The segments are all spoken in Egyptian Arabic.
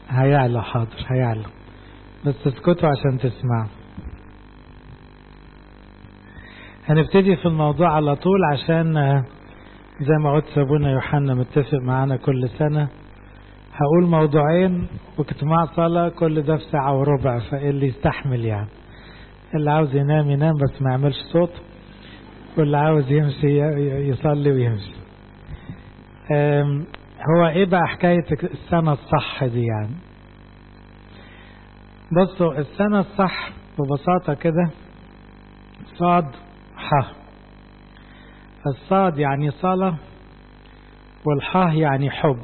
هيعلى حاضر هيعلى بس اسكتوا عشان تسمعوا هنبتدي في الموضوع على طول عشان زي ما قلت ابونا يوحنا متفق معانا كل سنة هقول موضوعين واجتماع صلاة كل ده في ساعة وربع فاللي يستحمل يعني اللي عاوز ينام ينام بس ما يعملش صوت واللي عاوز يمشي يصلي ويمشي هو ايه بقى حكاية السنة الصح دي يعني بصوا السنة الصح ببساطة كده صاد ح الصاد يعني صلاة والحاه يعني حب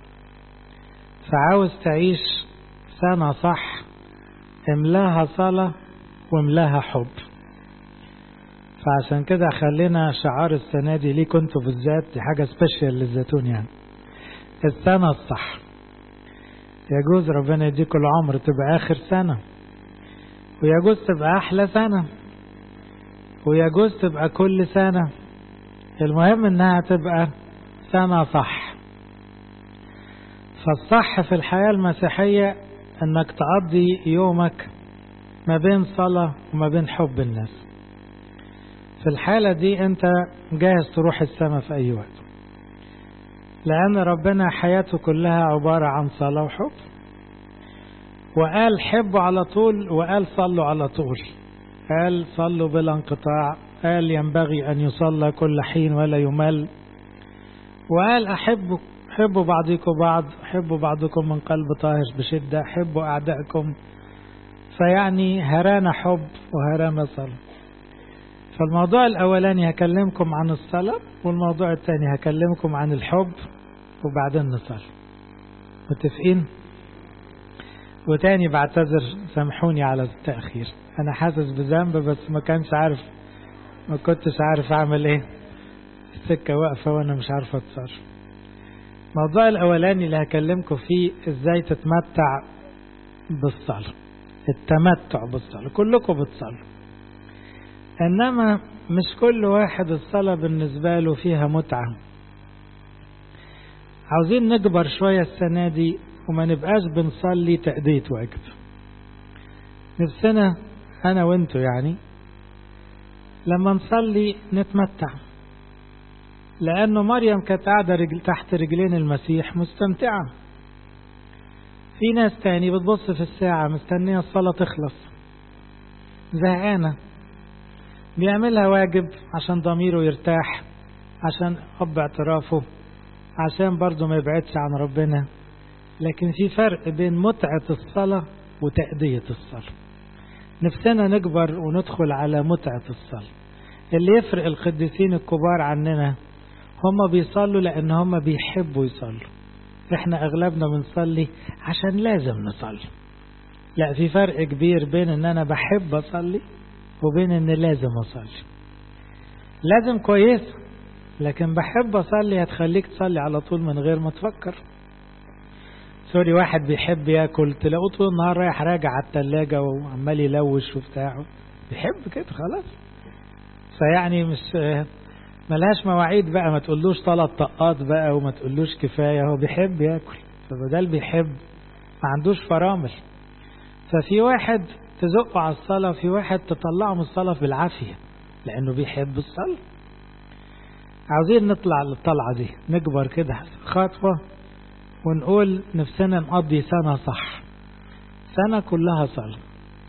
فعاوز تعيش سنة صح املاها صلاة واملاها حب فعشان كده خلينا شعار السنة دي ليكوا انتوا بالذات دي حاجة سبيشال للزيتون يعني السنة الصح يجوز ربنا يديكوا العمر تبقى آخر سنة ويجوز تبقى أحلى سنة ويجوز تبقى كل سنة المهم انها تبقى سنة صح فالصح في الحياة المسيحية انك تقضي يومك ما بين صلاة وما بين حب الناس في الحالة دي انت جاهز تروح السماء في اي وقت لان ربنا حياته كلها عبارة عن صلاة وحب وقال حبوا على طول وقال صلوا على طول قال صلوا بلا انقطاع قال ينبغي أن يصلى كل حين ولا يمل وقال أحبوا حبوا بعضكم بعض حبوا بعضكم من قلب طاهر بشدة حبوا أعدائكم فيعني هرانا حب وهرانا صلاة فالموضوع الأولاني هكلمكم عن الصلاة والموضوع الثاني هكلمكم عن الحب وبعدين نصلي متفقين وتاني بعتذر سامحوني على التأخير أنا حاسس بذنب بس ما كانش عارف ما كنتش عارف أعمل إيه السكة واقفة وأنا مش عارف أتصرف الموضوع الأولاني اللي هكلمكم فيه إزاي تتمتع بالصلاة التمتع بالصلاة كلكم بتصلوا إنما مش كل واحد الصلاة بالنسبة له فيها متعة عاوزين نكبر شوية السنة دي وما نبقاش بنصلي تأدية واجب نفسنا أنا وأنتوا يعني لما نصلي نتمتع لأنه مريم كانت قاعدة رجل تحت رجلين المسيح مستمتعة في ناس تاني بتبص في الساعة مستنية الصلاة تخلص زهقانة بيعملها واجب عشان ضميره يرتاح عشان حب اعترافه عشان برضه ما يبعدش عن ربنا لكن في فرق بين متعة الصلاة وتأدية الصلاة نفسنا نكبر وندخل على متعة الصلاة اللي يفرق القديسين الكبار عننا هم بيصلوا لأن هم بيحبوا يصلوا احنا أغلبنا بنصلي عشان لازم نصلي لا في فرق كبير بين ان انا بحب اصلي وبين ان لازم اصلي لازم كويس لكن بحب اصلي هتخليك تصلي على طول من غير ما تفكر سوري واحد بيحب ياكل تلاقوه طول النهار رايح راجع على التلاجة وعمال يلوش وبتاعه بيحب كده خلاص فيعني مش ملهاش مواعيد بقى ما تقولوش ثلاث طقات بقى وما تقولوش كفاية هو بيحب ياكل فبدل بيحب ما عندوش فرامل ففي واحد تزقه على الصلاة في واحد تطلعه من الصلاة بالعافية لأنه بيحب الصلاة عاوزين نطلع للطلعة دي نكبر كده خطوة ونقول نفسنا نقضي سنة صح سنة كلها صلاة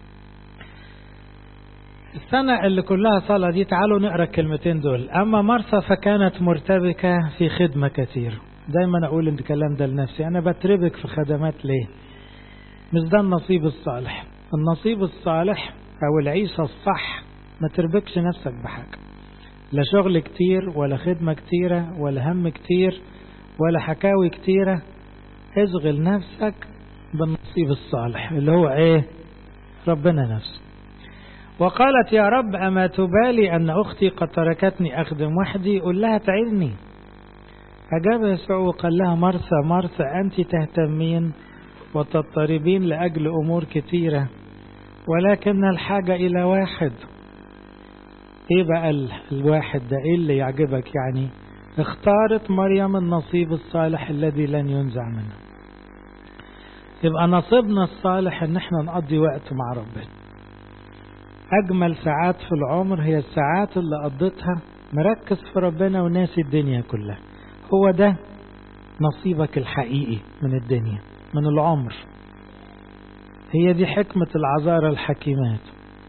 السنة اللي كلها صلاة دي تعالوا نقرأ الكلمتين دول أما مرسى فكانت مرتبكة في خدمة كثير دايما أقول الكلام ده لنفسي أنا بتربك في خدمات ليه مش ده النصيب الصالح النصيب الصالح أو العيشة الصح ما تربكش نفسك بحاجة لا شغل كتير ولا خدمة كتيرة ولا هم كتير ولا حكاوي كتيرة اشغل نفسك بالنصيب الصالح اللي هو ايه ربنا نفسه وقالت يا رب أما تبالي أن أختي قد تركتني أخدم وحدي قل لها تعيني أجاب يسوع وقال لها مرسى مرسى أنت تهتمين وتضطربين لأجل أمور كثيرة ولكن الحاجة إلى واحد إيه بقى الواحد ده إيه اللي يعجبك يعني اختارت مريم النصيب الصالح الذي لن ينزع منه يبقى نصيبنا الصالح ان احنا نقضي وقت مع ربنا اجمل ساعات في العمر هي الساعات اللي قضيتها مركز في ربنا وناسي الدنيا كلها هو ده نصيبك الحقيقي من الدنيا من العمر هي دي حكمة العذارى الحكيمات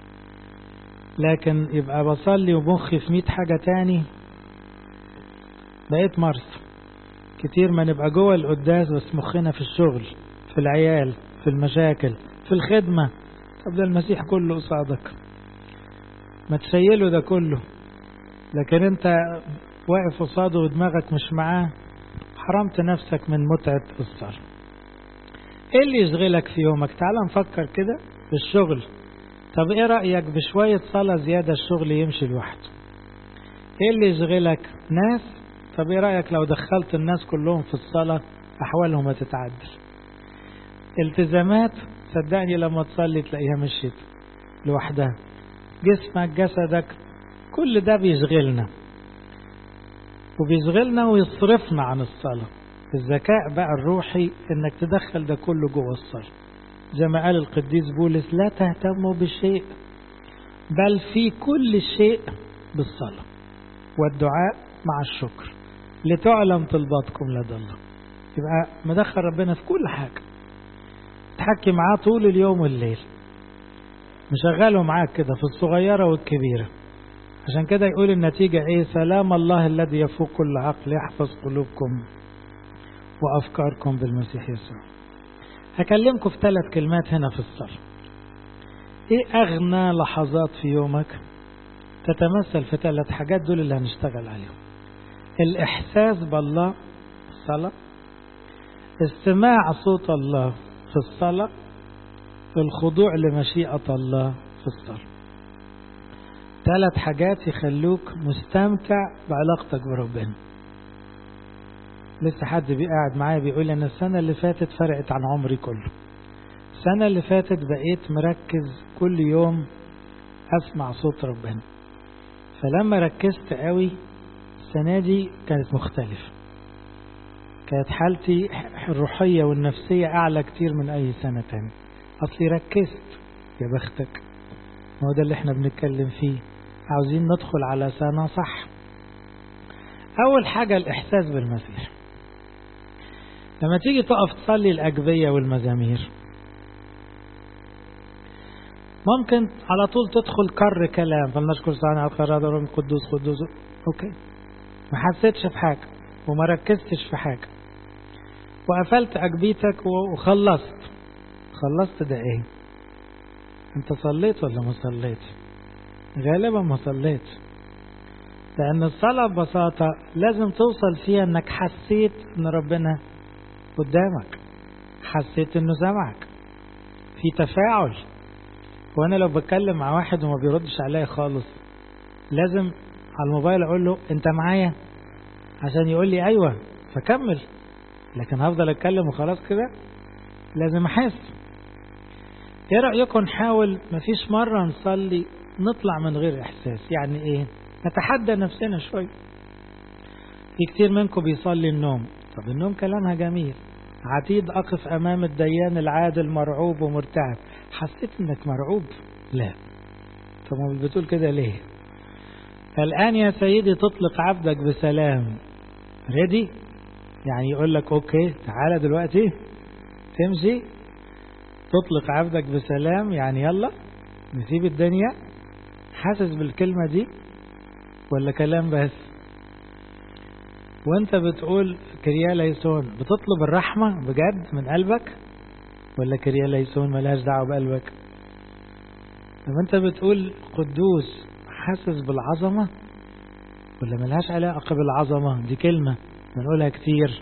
لكن يبقى بصلي ومخي في مئة حاجة تاني بقيت مرس كتير ما نبقى جوه القداس بس مخنا في الشغل في العيال في المشاكل في الخدمة طب ده المسيح كله قصادك ما تشيله ده كله لكن انت واقف قصاده ودماغك مش معاه حرمت نفسك من متعة الصلاة ايه اللي يشغلك في يومك تعال نفكر كده بالشغل طب ايه رأيك بشوية صلاة زيادة الشغل يمشي لوحده ايه اللي يشغلك ناس طب ايه رأيك لو دخلت الناس كلهم في الصلاة احوالهم هتتعدل التزامات صدقني لما تصلي تلاقيها مشيت لوحدها جسمك جسدك كل ده بيشغلنا وبيشغلنا ويصرفنا عن الصلاة الذكاء بقى الروحي انك تدخل ده كله جوه الصلاة زي ما قال القديس بولس لا تهتموا بشيء بل في كل شيء بالصلاة والدعاء مع الشكر لتعلم طلباتكم لدى الله يبقى مدخل ربنا في كل حاجة تحكي معاه طول اليوم والليل مشغله معاك كده في الصغيرة والكبيرة عشان كده يقول النتيجة ايه سلام الله الذي يفوق كل عقل يحفظ قلوبكم وأفكاركم بالمسيح يسوع هكلمكم في ثلاث كلمات هنا في الصلاة ايه أغنى لحظات في يومك تتمثل في ثلاث حاجات دول اللي هنشتغل عليهم الإحساس بالله الصلاة استماع صوت الله في الصلاة الخضوع لمشيئة الله في الصلاة ثلاث حاجات يخلوك مستمتع بعلاقتك بربنا لسه حد بيقعد معايا بيقول انا السنة اللي فاتت فرقت عن عمري كله السنة اللي فاتت بقيت مركز كل يوم اسمع صوت ربنا فلما ركزت قوي السنة دي كانت مختلفة كانت حالتي الروحية والنفسية أعلى كتير من أي سنة تانية أصلي ركزت يا بختك ما هو ده اللي احنا بنتكلم فيه عاوزين ندخل على سنة صح أول حاجة الإحساس بالمسيح لما تيجي تقف تصلي الأجبية والمزامير ممكن على طول تدخل كر كلام فلنشكر سبحانه وتعالى رب قدوس قدوس اوكي ما حسيتش في حاجة وما ركزتش في حاجة وقفلت أجبيتك وخلصت خلصت ده ايه انت صليت ولا ما صليت غالبا ما صليت لأن الصلاة ببساطة لازم توصل فيها انك حسيت ان ربنا قدامك حسيت انه سمعك في تفاعل وانا لو بتكلم مع واحد وما بيردش عليا خالص لازم على الموبايل اقول له انت معايا عشان يقول لي ايوه فكمل لكن هفضل اتكلم وخلاص كده لازم احس ايه رايكم نحاول مفيش مره نصلي نطلع من غير احساس يعني ايه نتحدى نفسنا شويه في كتير منكم بيصلي النوم طب النوم كلامها جميل عتيد أقف أمام الديان العادل مرعوب ومرتعب حسيت إنك مرعوب لا طب بتقول كده ليه الآن يا سيدي تطلق عبدك بسلام ريدي يعني يقول لك أوكي تعالى دلوقتي تمشي تطلق عبدك بسلام يعني يلا نسيب الدنيا حاسس بالكلمة دي ولا كلام بس وانت بتقول كريا ليسون بتطلب الرحمة بجد من قلبك ولا كريا ليسون ملهاش دعوة بقلبك لما انت بتقول قدوس حاسس بالعظمة ولا ملهاش علاقة بالعظمة دي كلمة بنقولها كتير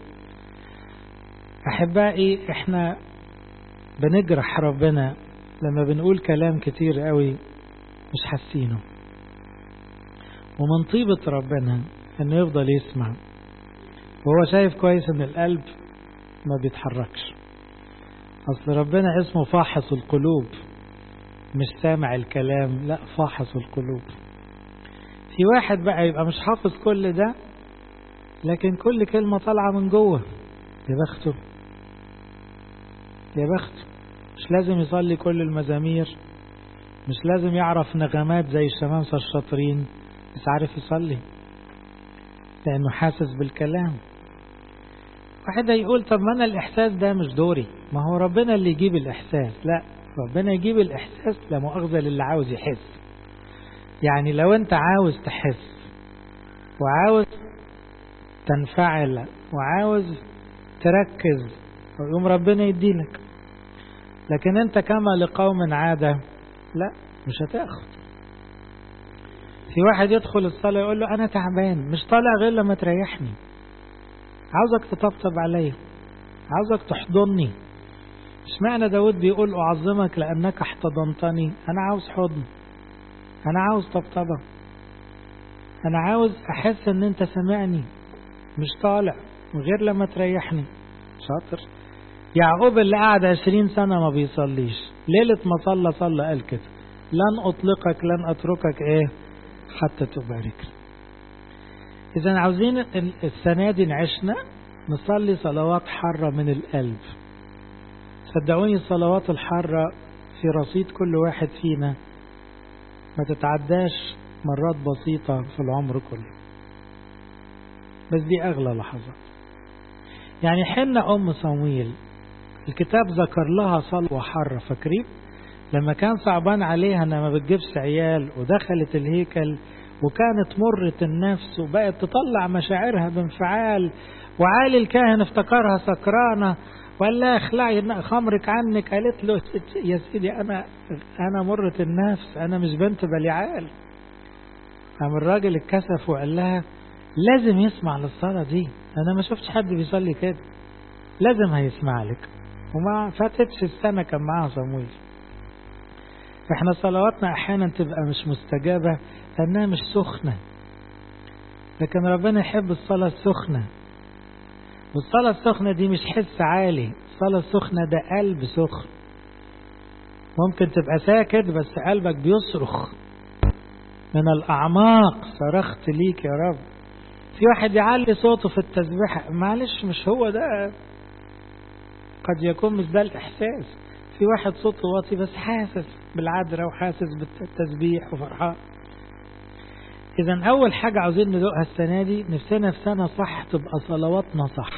أحبائي احنا بنجرح ربنا لما بنقول كلام كتير قوي مش حاسينه ومن طيبة ربنا انه يفضل يسمع وهو شايف كويس ان القلب ما بيتحركش اصل ربنا اسمه فاحص القلوب مش سامع الكلام لا فاحص القلوب في واحد بقى يبقى مش حافظ كل ده لكن كل كلمة طالعة من جوه يا بخته يا بخت مش لازم يصلي كل المزامير مش لازم يعرف نغمات زي الشمامسة الشاطرين بس عارف يصلي لأنه حاسس بالكلام واحد يقول طب ما أنا الإحساس ده مش دوري ما هو ربنا اللي يجيب الإحساس لا ربنا يجيب الإحساس لا مؤاخذة للي عاوز يحس يعني لو أنت عاوز تحس وعاوز تنفعل وعاوز تركز ويقوم ربنا يديلك لكن انت كما لقوم عادة لا مش هتاخد في واحد يدخل الصلاة يقول له أنا تعبان مش طالع غير لما تريحني عاوزك تطبطب عليا عاوزك تحضني اشمعنى داود بيقول أعظمك لأنك احتضنتني أنا عاوز حضن أنا عاوز طبطبة أنا عاوز أحس إن أنت سامعني مش طالع غير لما تريحني شاطر يعقوب اللي قعد عشرين سنة ما بيصليش ليلة ما صلى صلى قال كده لن أطلقك لن أتركك إيه حتى تبارك إذا عاوزين السنة دي نعيشنا نصلي صلوات حارة من القلب صدقوني الصلوات الحارة في رصيد كل واحد فينا ما تتعداش مرات بسيطة في العمر كله بس دي أغلى لحظات يعني حنا أم صمويل الكتاب ذكر لها صلوة حارة فاكرين لما كان صعبان عليها انها ما بتجيبش عيال ودخلت الهيكل وكانت مرة النفس وبقت تطلع مشاعرها بانفعال وعالي الكاهن افتكرها سكرانة وقال لها اخلعي خمرك عنك قالت له يا سيدي انا انا مرة النفس انا مش بنت بليعال قام الراجل اتكسف وقال لها لازم يسمع للصلاة دي انا ما شفتش حد بيصلي كده لازم هيسمع لك وما فاتتش السنة كان معاها صمويل فاحنا صلواتنا احيانا تبقى مش مستجابة لانها مش سخنة لكن ربنا يحب الصلاة السخنة والصلاة السخنة دي مش حس عالي الصلاة السخنة ده قلب سخن ممكن تبقى ساكت بس قلبك بيصرخ من الأعماق صرخت ليك يا رب في واحد يعلي صوته في التسبيح معلش مش هو ده قد يكون مش ده الإحساس في واحد صوته واطي بس حاسس بالعذراء وحاسس بالتسبيح وفرحان إذا أول حاجة عاوزين ندوقها السنة دي نفسنا في سنة صح تبقى صلواتنا صح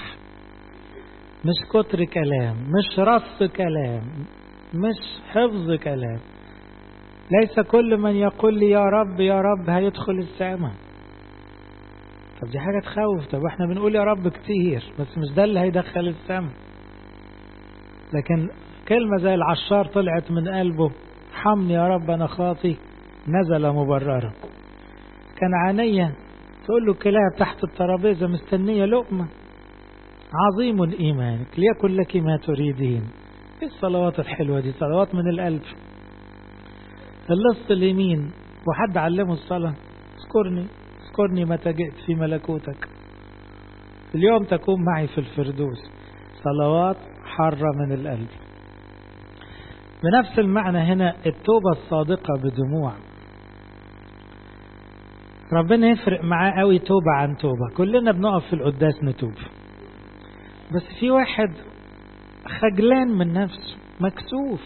مش كتر كلام مش رص كلام مش حفظ كلام ليس كل من يقول لي يا رب يا رب هيدخل السماء طب دي حاجة تخوف طب احنا بنقول يا رب كتير بس مش ده اللي هيدخل السماء لكن كلمة زي العشار طلعت من قلبه حمني يا رب أنا خاطي نزل مبررا كان عانية تقول له كلاب تحت الترابيزة مستنية لقمة عظيم إيمانك ليكن لك ما تريدين ايه الصلوات الحلوة دي صلوات من القلب اللص اليمين وحد علمه الصلاة اذكرني اذكرني متى جئت في ملكوتك اليوم تكون معي في الفردوس صلوات حارة من القلب بنفس المعنى هنا التوبة الصادقة بدموع ربنا يفرق معاه قوي توبة عن توبة كلنا بنقف في القداس نتوب بس في واحد خجلان من نفسه مكسوف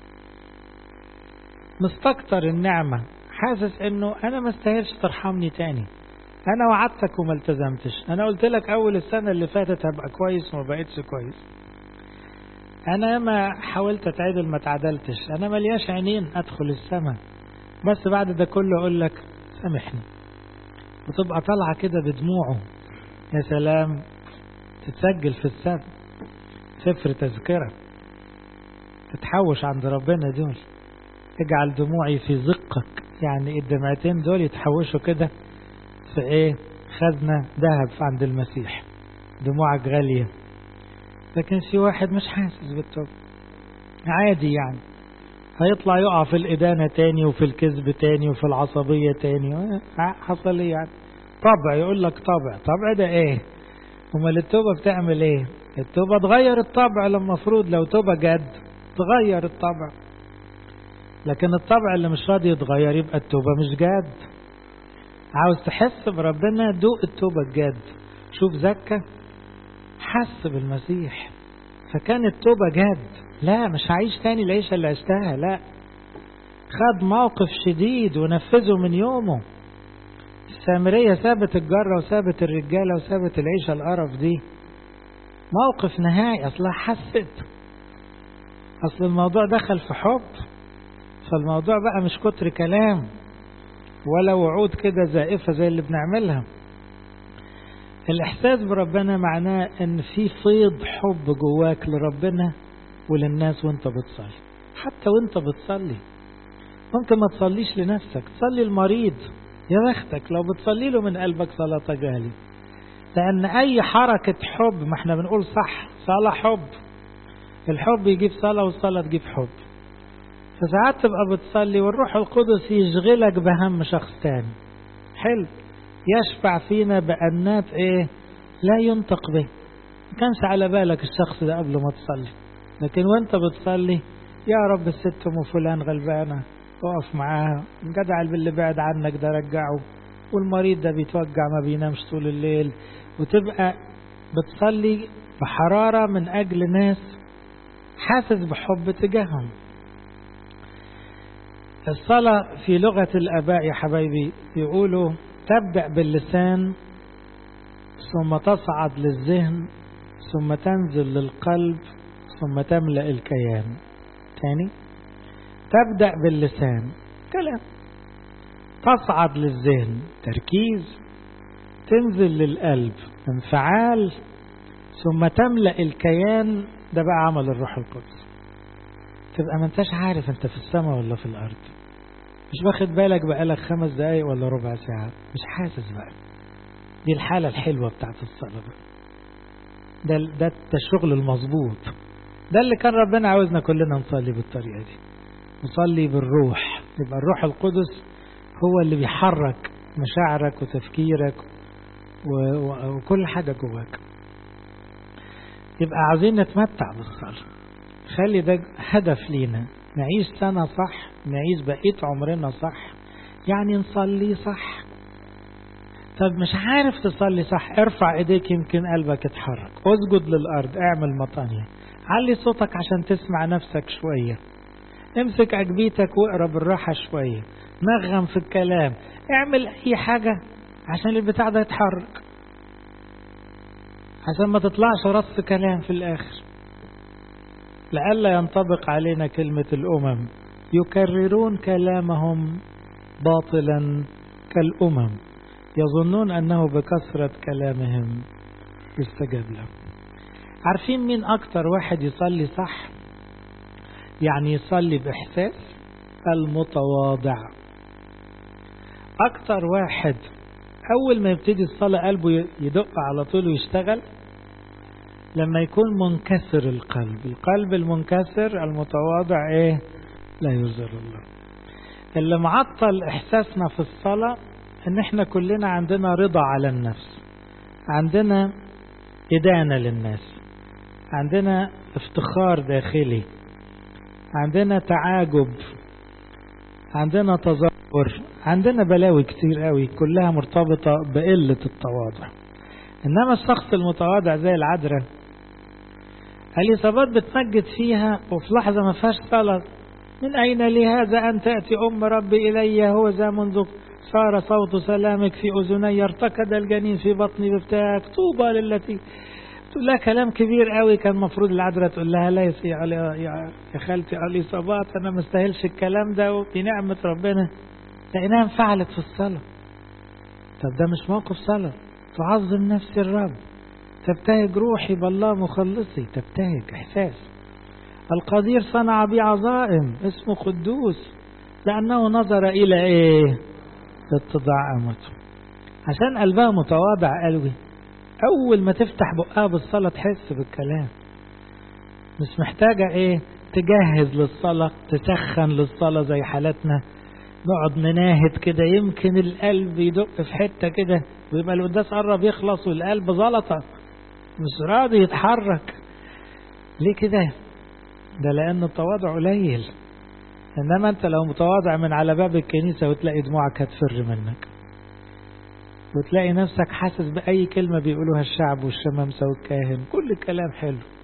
مستكتر النعمة حاسس انه انا ما استاهلش ترحمني تاني انا وعدتك وما التزمتش انا قلت لك اول السنة اللي فاتت هبقى كويس وما بقتش كويس انا ما حاولت اتعدل ما اتعدلتش انا ملياش عينين ادخل السماء بس بعد ده كله اقول لك سامحني وتبقى طالعة كده بدموعه يا سلام تتسجل في السبت سفر تذكرة تتحوش عند ربنا دول اجعل دموعي في زقك يعني الدمعتين دول يتحوشوا كده في ايه خزنة ذهب عند المسيح دموعك غالية لكن في واحد مش حاسس بالتوبة عادي يعني هيطلع يقع في الإدانة تاني وفي الكذب تاني وفي العصبية تاني حصل ايه يعني طبع يقول لك طبع طبع ده ايه امال التوبة بتعمل ايه التوبة تغير الطبع لما المفروض لو توبة جد تغير الطبع لكن الطبع اللي مش راضي يتغير يبقى التوبة مش جد عاوز تحس بربنا دوق التوبة الجد شوف زكا حس بالمسيح فكان التوبة جد لا مش هعيش تاني العيشة اللي عشتها لا خد موقف شديد ونفذه من يومه السامرية سابت الجرة وسابت الرجالة وسابت العيشة القرف دي موقف نهائي أصلها حست أصل الموضوع دخل في حب فالموضوع بقى مش كتر كلام ولا وعود كده زائفة زي اللي بنعملها الإحساس بربنا معناه إن في فيض حب جواك لربنا وللناس وانت بتصلي حتى وانت بتصلي ممكن ما تصليش لنفسك تصلي المريض يا بختك لو بتصلي له من قلبك صلاة جالي لأن أي حركة حب ما احنا بنقول صح صلاة حب الحب يجيب صلاة والصلاة تجيب حب فساعات تبقى بتصلي والروح القدس يشغلك بهم شخص تاني حلو يشفع فينا بأنات ايه لا ينطق به ما كانش على بالك الشخص ده قبل ما تصلي لكن وانت بتصلي يا رب الست ام فلان غلبانه اقف معاها جدع اللي بعد عنك ده رجعه والمريض ده بيتوجع ما بينامش طول الليل وتبقى بتصلي بحرارة من أجل ناس حاسس بحب تجاههم الصلاة في لغة الآباء يا حبايبي يقولوا تبدأ باللسان ثم تصعد للذهن ثم تنزل للقلب ثم تملأ الكيان تاني تبدأ باللسان كلام تصعد للذهن تركيز تنزل للقلب انفعال ثم تملأ الكيان ده بقى عمل الروح القدس تبقى ما انتش عارف انت في السماء ولا في الارض مش واخد بالك بقالك خمس دقايق ولا ربع ساعة مش حاسس بقى دي الحالة الحلوة بتاعت الصلاة بقى ده ده ده الشغل المظبوط ده اللي كان ربنا عاوزنا كلنا نصلي بالطريقة دي نصلي بالروح يبقى الروح القدس هو اللي بيحرك مشاعرك وتفكيرك و... و... وكل حاجة جواك يبقى عاوزين نتمتع بالصلاة خلي ده هدف لينا نعيش سنة صح نعيش بقية عمرنا صح يعني نصلي صح طب مش عارف تصلي صح ارفع ايديك يمكن قلبك يتحرك اسجد للارض اعمل مطانية علي صوتك عشان تسمع نفسك شوية امسك عجبيتك واقرا بالراحة شوية نغم في الكلام اعمل اي حاجة عشان البتاع ده يتحرك عشان ما تطلعش رص كلام في الاخر لئلا ينطبق علينا كلمة الامم يكررون كلامهم باطلا كالامم يظنون انه بكثرة كلامهم يستجاب لهم عارفين مين اكتر واحد يصلي صح يعني يصلي باحساس المتواضع اكتر واحد اول ما يبتدي الصلاة قلبه يدق على طول ويشتغل لما يكون منكسر القلب القلب المنكسر المتواضع ايه لا يزر الله اللي معطل احساسنا في الصلاة ان احنا كلنا عندنا رضا على النفس عندنا إدانة للناس عندنا افتخار داخلي عندنا تعاجب عندنا تذكر عندنا بلاوي كتير قوي كلها مرتبطة بقلة التواضع إنما الشخص المتواضع زي العذراء الإصابات بتمجد فيها وفي لحظة ما فيهاش صلاة من أين لي هذا أن تأتي أم ربي إلي هو ذا منذ صار صوت سلامك في أذني ارتكد الجنين في بطني بفتاك طوبى للتي تقول لها كلام كبير قوي كان المفروض العذراء تقول لها لا يا يا خالتي اليصابات انا ما استاهلش الكلام ده بنعمه ربنا لانها انفعلت في الصلاه طب ده مش موقف صلاه تعظم نفسي الرب تبتهج روحي بالله مخلصي تبتهج احساس القدير صنع بي عظائم اسمه قدوس لانه نظر الى ايه اتضاع امته عشان قلبها متواضع قلبي أول ما تفتح بقها بالصلاة تحس بالكلام مش محتاجة إيه تجهز للصلاة تسخن للصلاة زي حالتنا نقعد نناهد كده يمكن القلب يدق في حتة كده ويبقى القداس قرب يخلص والقلب زلطة مش راضي يتحرك ليه كده ده لأن التواضع قليل إنما أنت لو متواضع من على باب الكنيسة وتلاقي دموعك هتفر منك وتلاقي نفسك حاسس بأي كلمة بيقولوها الشعب والشمامسة والكاهن كل كلام حلو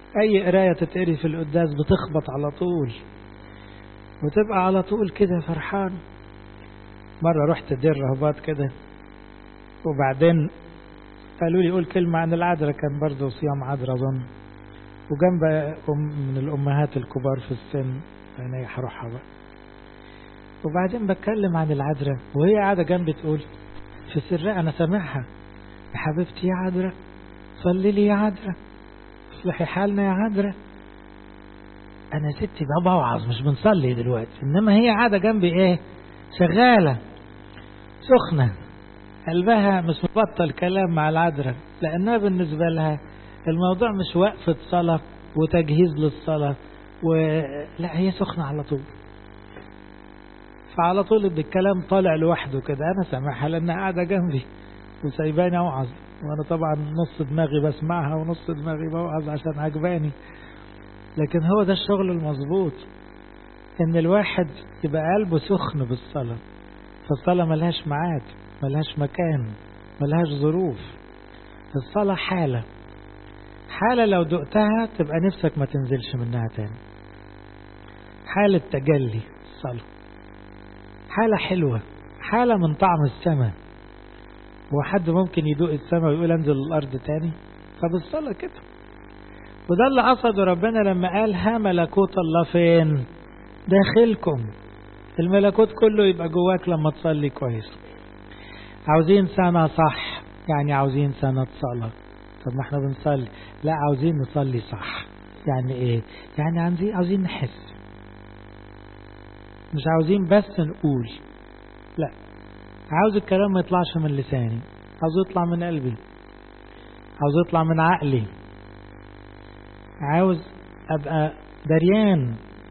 أي قراية تتقري في القداس بتخبط على طول وتبقى على طول كده فرحان مرة رحت دير رهبات كده وبعدين قالوا لي قول كلمة عن العذراء كان برضه صيام عذراء أظن وجنب أم من الأمهات الكبار في السن أنا هروحها بقى وبعدين بتكلم عن العذراء وهي قاعدة جنبي تقول في سرها أنا سامعها يا حبيبتي يا عذراء صلي لي يا عذراء اصلحي حالنا يا عذراء أنا ستي بقى بوعظ مش بنصلي دلوقتي إنما هي قاعدة جنبي إيه شغالة سخنة قلبها مش مبطل كلام مع العذراء لأنها بالنسبة لها الموضوع مش وقفة صلاة وتجهيز للصلاة ولا هي سخنة على طول فعلى طول الكلام طالع لوحده كده أنا سامعها لأنها قاعدة جنبي وسايباني أوعظ وأنا طبعا نص دماغي بسمعها ونص دماغي بوعظ عشان عجباني لكن هو ده الشغل المظبوط إن الواحد يبقى قلبه سخن بالصلاة فالصلاة ملهاش ميعاد ملهاش مكان ملهاش ظروف الصلاة حالة حالة لو دقتها تبقى نفسك ما تنزلش منها تاني حالة تجلي الصلاة حالة حلوة حالة من طعم السماء هو حد ممكن يدوق السماء ويقول انزل الارض تاني طب الصلاة كده وده اللي قصده ربنا لما قال ها ملكوت الله فين داخلكم الملكوت كله يبقى جواك لما تصلي كويس عاوزين سنة صح يعني عاوزين سنة صلاة طب ما احنا بنصلي لا عاوزين نصلي صح يعني ايه يعني عاوزين عاوزين نحس مش عاوزين بس نقول لا عاوز الكلام ما يطلعش من لساني عاوز يطلع من قلبي عاوز يطلع من عقلي عاوز ابقى دريان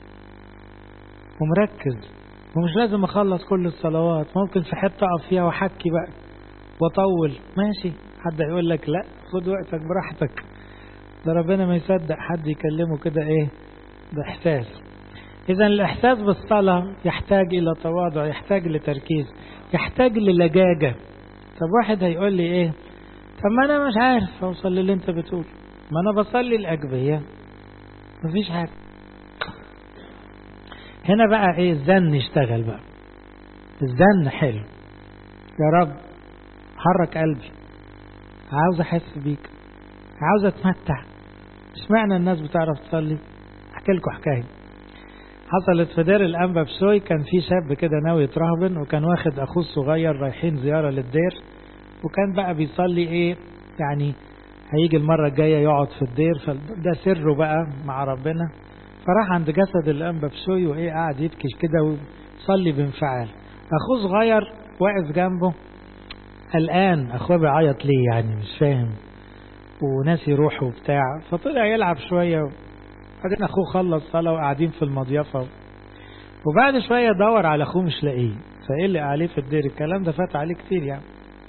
ومركز ومش لازم اخلص كل الصلوات ممكن في حته اقف فيها واحكي بقى واطول ماشي حد يقول لك لا خد وقتك براحتك ده ربنا ما يصدق حد يكلمه كده ايه باحساس اذا الاحساس بالصلاه يحتاج الى تواضع يحتاج لتركيز يحتاج للجاجه طب واحد هيقول لي ايه طب ما انا مش عارف اوصل للي انت بتقول ما انا بصلي الاجبيه مفيش حاجه هنا بقى ايه الزن يشتغل بقى الزن حلو يا رب حرك قلبي عاوز احس بيك عاوز اتمتع اشمعنى الناس بتعرف تصلي احكي لكم حكايه حصلت في دير الانبا بشوي كان في شاب كده ناوي يترهبن وكان واخد اخوه الصغير رايحين زياره للدير وكان بقى بيصلي ايه يعني هيجي المره الجايه يقعد في الدير فده سره بقى مع ربنا فراح عند جسد الانبا بشوي وايه قاعد يبكي كده ويصلي بانفعال اخوه صغير واقف جنبه قلقان اخوه بيعيط ليه يعني مش فاهم وناس يروحوا وبتاع فطلع يلعب شويه بعدين اخوه خلص صلاه وقاعدين في المضيفه وبعد شويه دور على اخوه مش لاقيه فقلق عليه في الدير الكلام ده فات عليه كتير يعني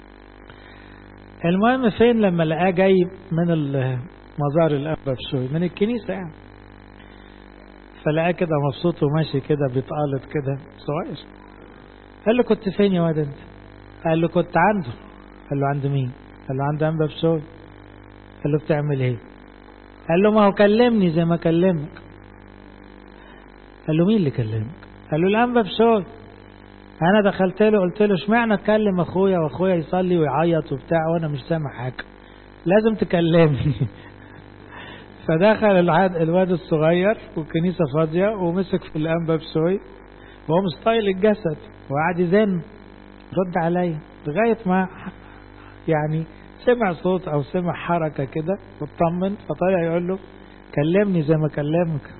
المهم فين لما لقاه جاي من مزار الانبا بشوي من الكنيسه يعني فلقاه كده مبسوط وماشي كده بيتقالط كده صغير قال له كنت فين يا واد انت قال له كنت عنده قال له عند مين قال له عند انبا بشوي قال له بتعمل ايه قال له ما هو كلمني زي ما كلمك قال له مين اللي كلمك قال له الانبا بشوي انا دخلت له قلت له اشمعنى اتكلم اخويا واخويا يصلي ويعيط وبتاع وانا مش سامع حاجه لازم تكلمني فدخل العاد الواد الصغير والكنيسه فاضيه ومسك في الانبا بشوي وهو مش طايل الجسد وقعد يزن رد عليا لغايه ما يعني سمع صوت او سمع حركه كده واطمن فطلع يقول له كلمني زي ما كلمك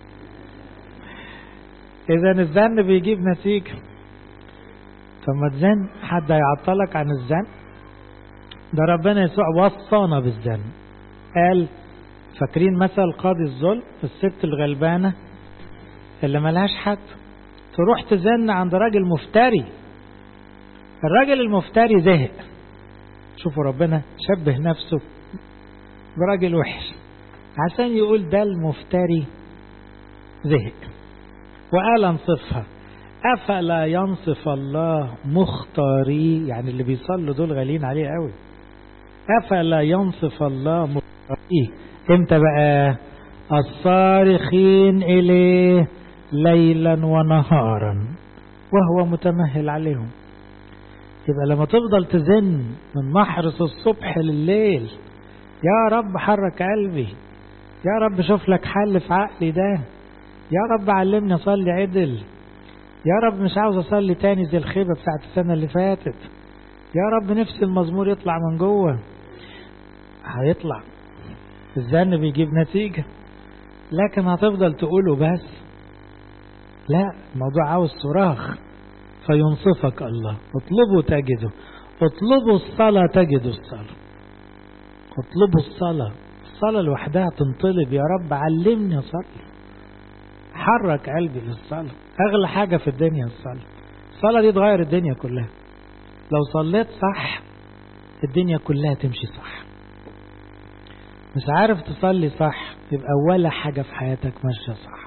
اذا الزن بيجيب نتيجه طب ما تزن حد هيعطلك عن الزن ده ربنا يسوع وصانا بالزن قال فاكرين مثل قاضي الظلم الست الغلبانه اللي ملهاش حد تروح تزن عند راجل مفتري الراجل المفتري زهق شوفوا ربنا شبه نفسه براجل وحش عشان يقول ده المفتري زهق وقال انصفها أفلا ينصف الله مختاري يعني اللي بيصلوا دول غاليين عليه قوي أفلا ينصف الله مختاري امتى بقى الصارخين إليه ليلا ونهارا وهو متمهل عليهم يبقى لما تفضل تزن من محرس الصبح لليل يا رب حرك قلبي يا رب شوف لك حل في عقلي ده يا رب علمني اصلي عدل يا رب مش عاوز اصلي تاني زي الخيبة بتاعت السنة اللي فاتت يا رب نفسي المزمور يطلع من جوه هيطلع الزن بيجيب نتيجة لكن هتفضل تقوله بس لا الموضوع عاوز صراخ فينصفك الله اطلبوا تجده اطلبوا الصلاة تجدوا الصلاة اطلبوا الصلاة الصلاة لوحدها تنطلب يا رب علمني أصلي حرك قلبي للصلاة أغلى حاجة في الدنيا الصلاة الصلاة دي تغير الدنيا كلها لو صليت صح الدنيا كلها تمشي صح مش عارف تصلي صح يبقى ولا حاجة في حياتك ماشية صح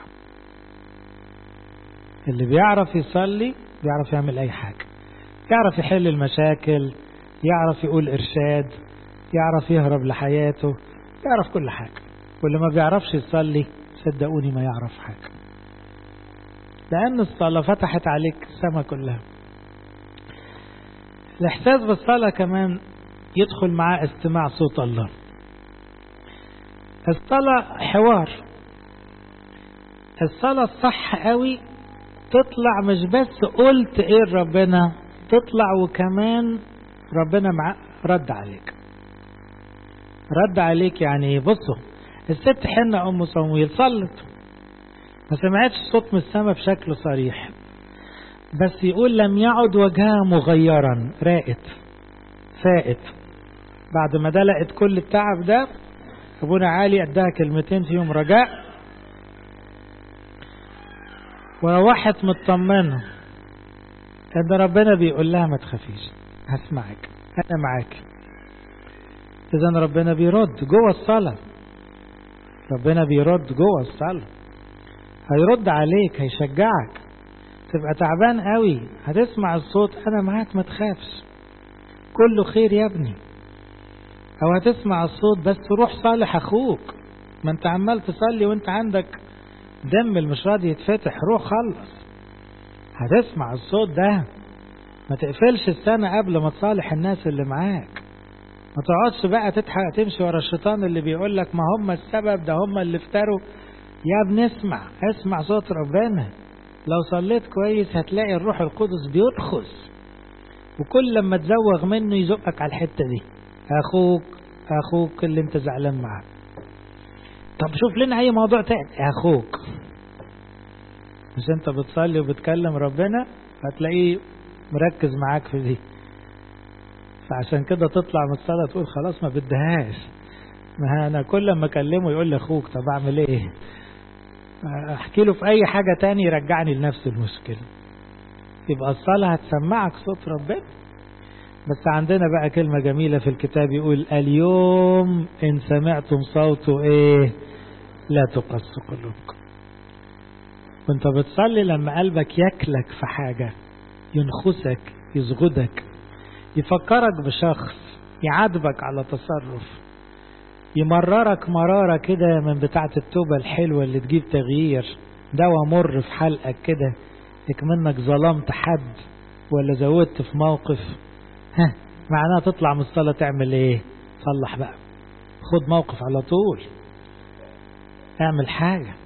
اللي بيعرف يصلي بيعرف يعمل أي حاجة يعرف يحل المشاكل يعرف يقول إرشاد يعرف يهرب لحياته يعرف كل حاجة واللي ما بيعرفش يصلي صدقوني ما يعرف حاجة لأن الصلاة فتحت عليك السماء كلها الإحساس بالصلاة كمان يدخل معاه استماع صوت الله الصلاة حوار الصلاة الصح قوي تطلع مش بس قلت ايه ربنا تطلع وكمان ربنا مع رد عليك رد عليك يعني بصوا الست حنة ام صمويل صلت ما سمعتش صوت من السماء بشكل صريح بس يقول لم يعد وجهها مغيرا راقت فائت بعد ما دلقت كل التعب ده ابونا علي اداها كلمتين فيهم رجاء وروحت مطمنة ان ربنا بيقول لها ما تخافيش هسمعك انا معاك اذا ربنا بيرد جوه الصلاة ربنا بيرد جوه الصلاة هيرد عليك هيشجعك تبقى تعبان قوي هتسمع الصوت انا معاك ما تخافش كله خير يا ابني او هتسمع الصوت بس روح صالح اخوك ما انت عمال تصلي وانت عندك دم مش راضي يتفتح روح خلص هتسمع الصوت ده ما تقفلش السنة قبل ما تصالح الناس اللي معاك ما تقعدش بقى تضحك تمشي ورا الشيطان اللي بيقول لك ما هم السبب ده هم اللي افتروا يا ابني اسمع اسمع صوت ربنا لو صليت كويس هتلاقي الروح القدس بيرخص وكل لما تزوغ منه يزقك على الحتة دي اخوك اخوك اللي انت زعلان معاه طب شوف لنا اي موضوع تاني اخوك مش انت بتصلي وبتكلم ربنا هتلاقيه مركز معاك في دي فعشان كده تطلع من الصلاة تقول خلاص ما بدهاش ما انا كل ما اكلمه يقول لي اخوك طب اعمل ايه احكي له في اي حاجة تاني يرجعني لنفس المشكلة يبقى الصلاة هتسمعك صوت ربنا بس عندنا بقى كلمة جميلة في الكتاب يقول اليوم إن سمعتم صوته إيه لا تقص قلوبكم وانت بتصلي لما قلبك يكلك في حاجة ينخسك يزغدك يفكرك بشخص يعاتبك على تصرف يمررك مرارة كده من بتاعة التوبة الحلوة اللي تجيب تغيير دواء مر في حلقك كده منك ظلمت حد ولا زودت في موقف ها معناها تطلع من الصلاة تعمل ايه صلح بقى خد موقف على طول اعمل حاجة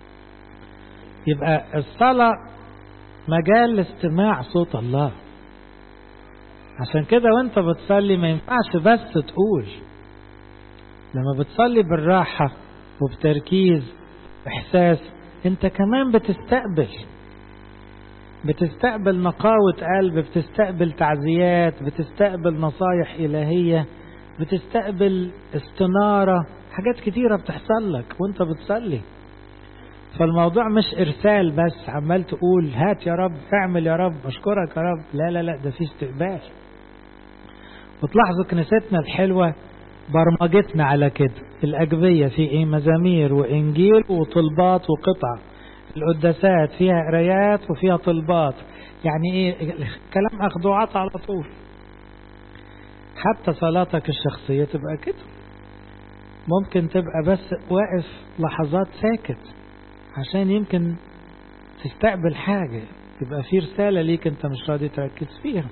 يبقى الصلاة مجال لاستماع صوت الله عشان كده وانت بتصلي ما ينفعش بس تقول لما بتصلي بالراحة وبتركيز إحساس انت كمان بتستقبل بتستقبل نقاوة قلب بتستقبل تعزيات بتستقبل نصايح إلهية بتستقبل استنارة حاجات كتيرة بتحصل لك وانت بتصلي فالموضوع مش إرسال بس عمال تقول هات يا رب اعمل يا رب أشكرك يا رب لا لا لا ده في استقبال وتلاحظوا كنيستنا الحلوة برمجتنا على كده الأجبية في إيه مزامير وإنجيل وطلبات وقطع القداسات فيها قرايات وفيها طلبات يعني ايه كلام اخضوعات على طول حتى صلاتك الشخصية تبقى كده ممكن تبقى بس واقف لحظات ساكت عشان يمكن تستقبل حاجة يبقى في رسالة ليك انت مش راضي تركز فيها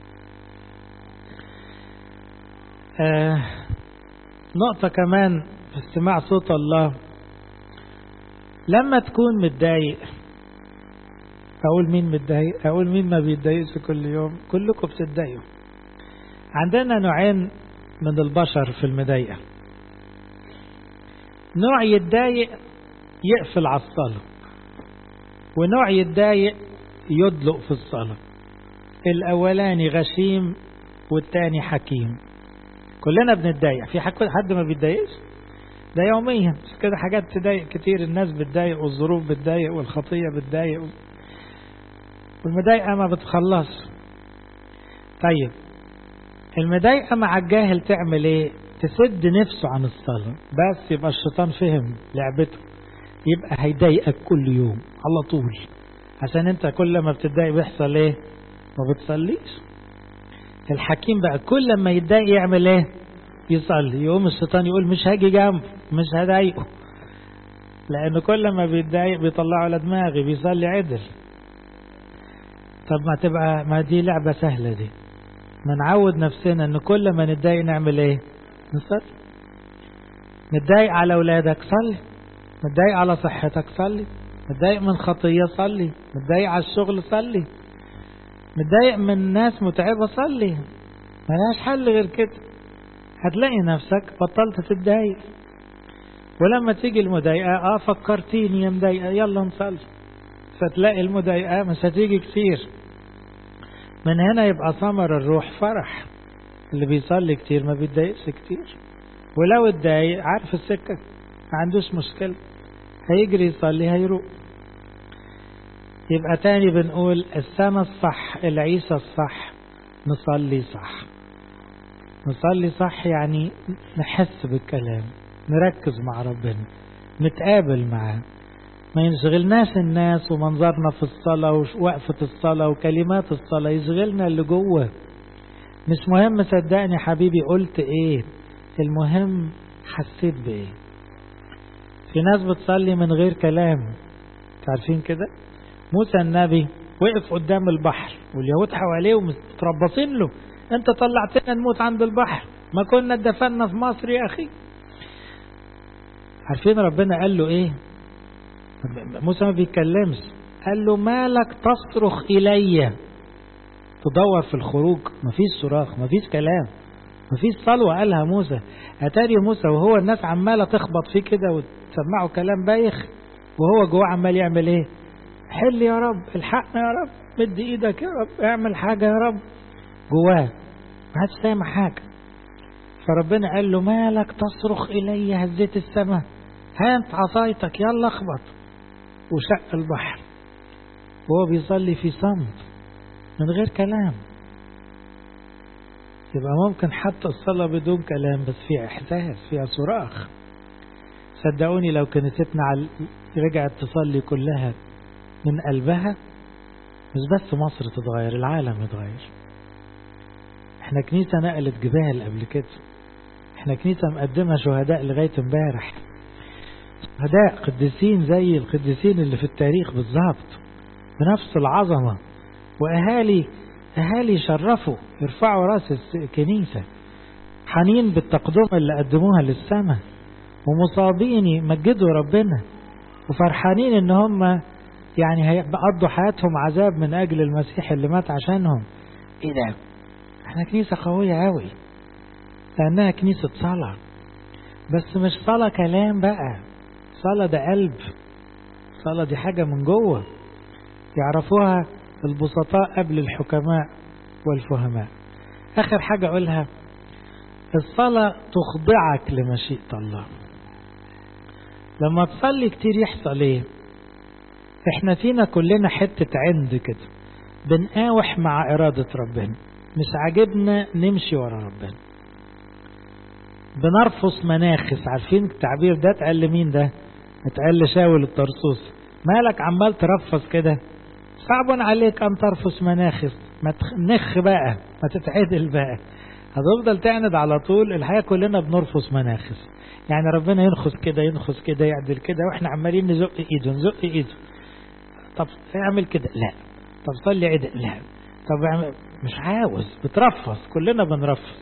آه نقطة كمان في استماع صوت الله لما تكون متضايق أقول مين متضايق أقول مين ما بيتضايقش كل يوم كلكم بتتضايقوا عندنا نوعين من البشر في المضايقة نوع يتضايق يقفل على الصلاة ونوع يتضايق يدلق في الصلاة الأولاني غشيم والتاني حكيم كلنا بنتضايق في حد ما بيتضايقش ده يوميا مش كده حاجات تضايق كتير الناس بتضايق والظروف بتضايق والخطية بتضايق والمضايقة ما بتخلص طيب المضايقة مع الجاهل تعمل ايه تسد نفسه عن الصلاة بس يبقى الشيطان فهم لعبته يبقى هيضايقك كل يوم على طول عشان انت كل ما بتتضايق بيحصل ايه ما بتصليش الحكيم بقى كل ما يتضايق يعمل ايه يصلي يقوم الشيطان يقول مش هاجي جنبه مش هضايقه لأنه كل ما بيتضايق بيطلعه على دماغي بيصلي عدل طب ما تبقى ما دي لعبة سهلة دي ما نعود نفسنا ان كل ما نتضايق نعمل ايه نصلي متضايق على اولادك صلي متضايق على صحتك صلي متضايق من خطية صلي متضايق على الشغل صلي متضايق من ناس متعبة صلي ملهاش حل غير كده هتلاقي نفسك بطلت تتضايق ولما تيجي المضايقة اه فكرتيني يا مضايقة يلا نصلي فتلاقي المضايقة مش هتيجي كتير من هنا يبقى ثمر الروح فرح اللي بيصلي كتير ما بيتضايقش كتير ولو اتضايق عارف السكة ما عندوش مشكلة هيجري يصلي هيروق يبقى تاني بنقول السنة الصح العيشة الصح نصلي صح نصلي صح يعني نحس بالكلام نركز مع ربنا نتقابل معاه ما يشغلناش الناس ومنظرنا في الصلاة ووقفة الصلاة وكلمات الصلاة يشغلنا اللي جوه مش مهم صدقني حبيبي قلت ايه المهم حسيت بايه في ناس بتصلي من غير كلام عارفين كده موسى النبي وقف قدام البحر واليهود حواليه ومتربصين له انت طلعتنا نموت عند البحر ما كنا اتدفنا في مصر يا اخي عارفين ربنا قال له ايه موسى ما بيتكلمش قال له مالك تصرخ الي تدور في الخروج مفيش صراخ مفيش كلام مفيش صلوة قالها موسى أتاري موسى وهو الناس عمالة تخبط فيه كده وتسمعه كلام بايخ وهو جواه عمال يعمل ايه حل يا رب الحقنا يا رب مد ايدك يا رب اعمل حاجة يا رب جواه ما حدش سامع حاجة فربنا قال له مالك تصرخ إلي هزيت السماء هانت عصايتك يلا اخبط وشق البحر وهو بيصلي في صمت من غير كلام يبقى ممكن حتى الصلاة بدون كلام بس فيها إحساس فيها صراخ صدقوني لو كنيستنا على رجعت تصلي كلها من قلبها مش بس مصر تتغير العالم يتغير احنا كنيسة نقلت جبال قبل كده احنا كنيسة مقدمة شهداء لغاية امبارح شهداء قديسين زي القديسين اللي في التاريخ بالظبط بنفس العظمة وأهالي أهالي شرفوا يرفعوا راس الكنيسة حنين بالتقدمة اللي قدموها للسماء ومصابين يمجدوا ربنا وفرحانين ان هم يعني هيقضوا حياتهم عذاب من اجل المسيح اللي مات عشانهم ايه ده احنا كنيسة قوية قوي لانها كنيسة صلاة بس مش صلاة كلام بقى صلاة ده قلب صلاة دي حاجة من جوه يعرفوها البسطاء قبل الحكماء والفهماء آخر حاجة أقولها الصلاة تخضعك لمشيئة الله لما تصلي كتير يحصل ايه احنا فينا كلنا حتة عند كده بنقاوح مع إرادة ربنا مش عاجبنا نمشي ورا ربنا بنرفص مناخس عارفين التعبير ده اتقال لمين ده اتقال لشاول الطرسوس مالك عمال ترفص كده صعب عليك أن ترفس مناخس ما تنخ بقى ما تتعدل بقى هتفضل تعند على طول الحقيقة كلنا بنرفض مناخس يعني ربنا ينخس كده ينخس كده يعدل كده واحنا عمالين نزق ايده نزق ايده طب اعمل كده لا طب صلي عدل لا طب اعمل مش عاوز بترفض كلنا بنرفض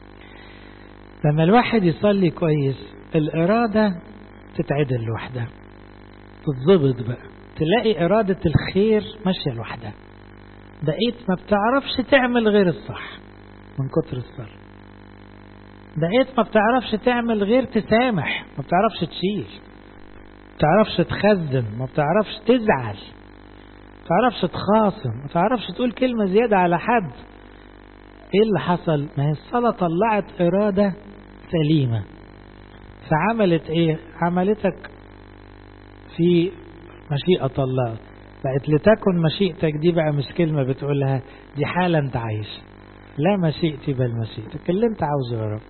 لما الواحد يصلي كويس الإرادة تتعدل لوحدها تتظبط بقى تلاقي إرادة الخير ماشية لوحدها بقيت ما بتعرفش تعمل غير الصح من كتر الصلاة بقيت ما بتعرفش تعمل غير تسامح ما بتعرفش تشيل ما بتعرفش تخزن ما بتعرفش تزعل ما بتعرفش تخاصم ما بتعرفش تقول كلمة زيادة على حد ايه اللي حصل ما هي الصلاة طلعت إرادة سليمة فعملت ايه عملتك في مشيئة الله بقت لتكن مشيئتك دي بقى مش كلمة بتقولها دي حالة انت عايش لا مشيئتي بل مشيئتك اللي انت عاوزه يا رب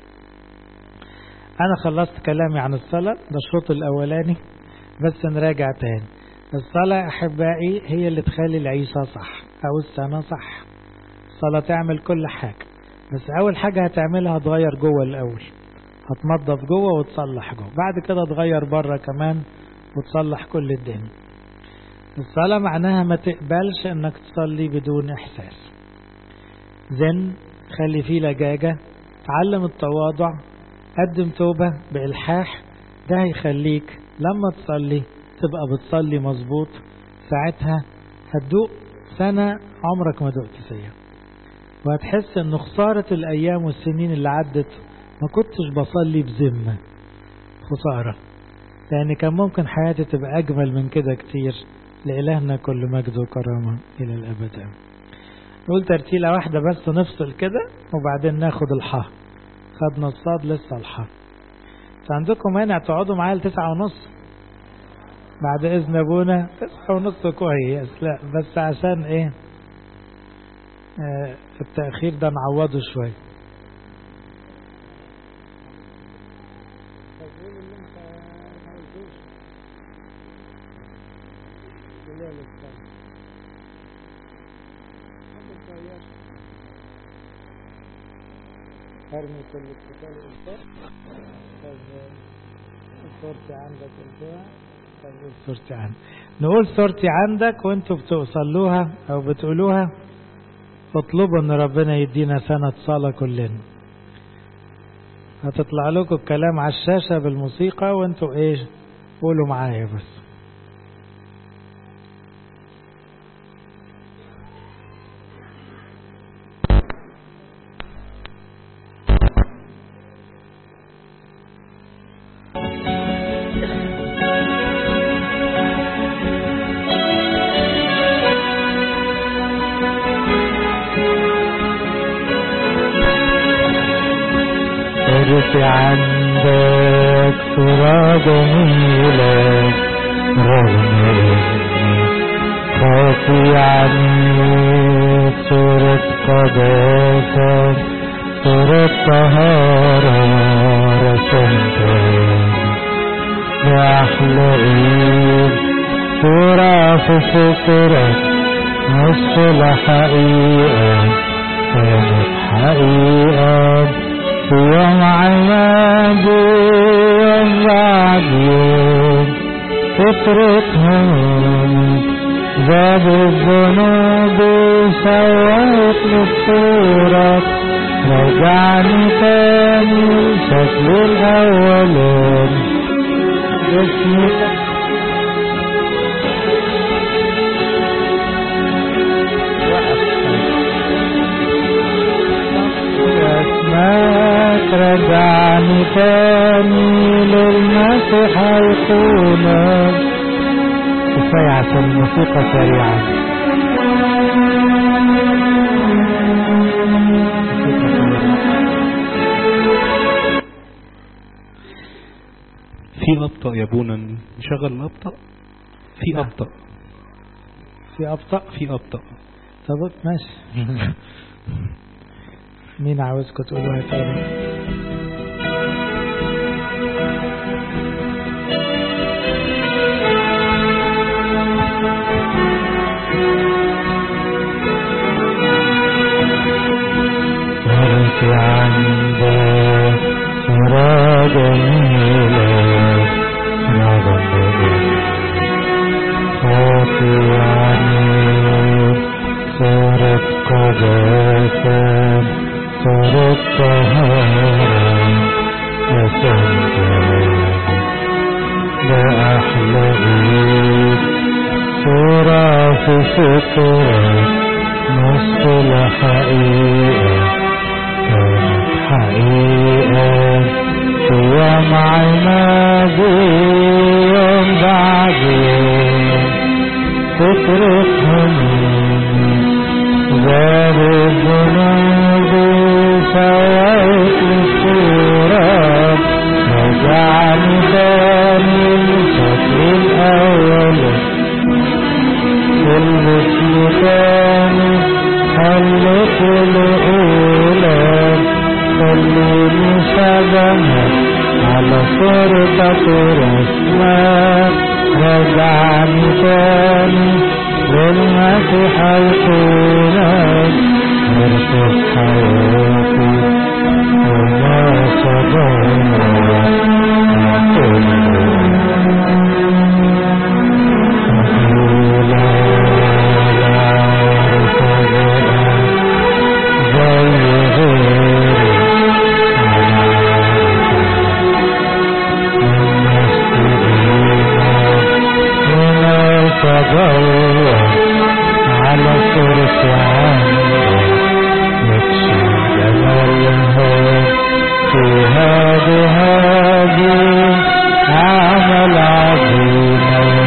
انا خلصت كلامي عن الصلاة ده الشوط الاولاني بس نراجع تاني الصلاة احبائي هي اللي تخلي العيشة صح او السنة صح الصلاة تعمل كل حاجة بس اول حاجة هتعملها هتغير جوه الاول هتنظف جوه وتصلح جوه بعد كده تغير بره كمان وتصلح كل الدنيا الصلاة معناها ما تقبلش انك تصلي بدون احساس زن خلي فيه لجاجة تعلم التواضع قدم توبة بإلحاح ده هيخليك لما تصلي تبقى بتصلي مظبوط ساعتها هتدوق سنة عمرك ما دقت فيها وهتحس ان خسارة الايام والسنين اللي عدت ما كنتش بصلي بذمة خسارة لان كان ممكن حياتي تبقى اجمل من كده كتير لإلهنا كل مجد وكرامة إلى الأبد نقول ترتيلة واحدة بس نفصل كده وبعدين ناخد الحا خدنا الصاد لسه الحا فعندكم مانع تقعدوا معايا لتسعة ونص بعد إذن أبونا تسعة ونص كويس لا بس عشان إيه آه التأخير ده نعوضه شوية ارمي كل اتصال الانسان صورتي عندك البيع نقول صورتي عندك نقول صورتي عندك وانتوا بتوصلوها او بتقولوها اطلبوا ان ربنا يدينا سنة صلاة كلنا هتطلع لكم الكلام على الشاشة بالموسيقى وانتوا ايش قولوا معايا بس صورتي عندك صورة جميلة رغم إني خاطي عنك صورة قداسة صورة طهارة رسمتك بأحلى إيد صورة في فكرك نصف الحقيقة كانت حقيقة في يوم عيادي يوم بعد يوم فطرة همومي زاد الذنوب سويت للصورة رجعني تاني شكل الأولاني جسمي اسمك رجعني تاني للمسيح هيكونك كفاية عشان الموسيقى سريعة في أبطأ يا ابونا نشغل الأبطأ في نعم. أبطأ في أبطأ في أبطأ طب ماشي مين عاوزكم تقولوها تاني صورتي عندك صورة جميلة رغم خاطي عني صورة قداسة صورة طهارة وسنجد بأحلى بيت صورة في فكرة نصف الحقيقة كانت حقيقة في يوم عمادي يوم بعد يوم فكرة همومي زاد الذنوب سويت الصورة رجعني تاني الشكل الأول البس تاني حلت الأولى خليني شبهك على صورتك رسمك رجعني تاني للمسيح يكونك مركز حياتي وما على صورة عندك يكشف جمالها في هذه هذه عمل عظيم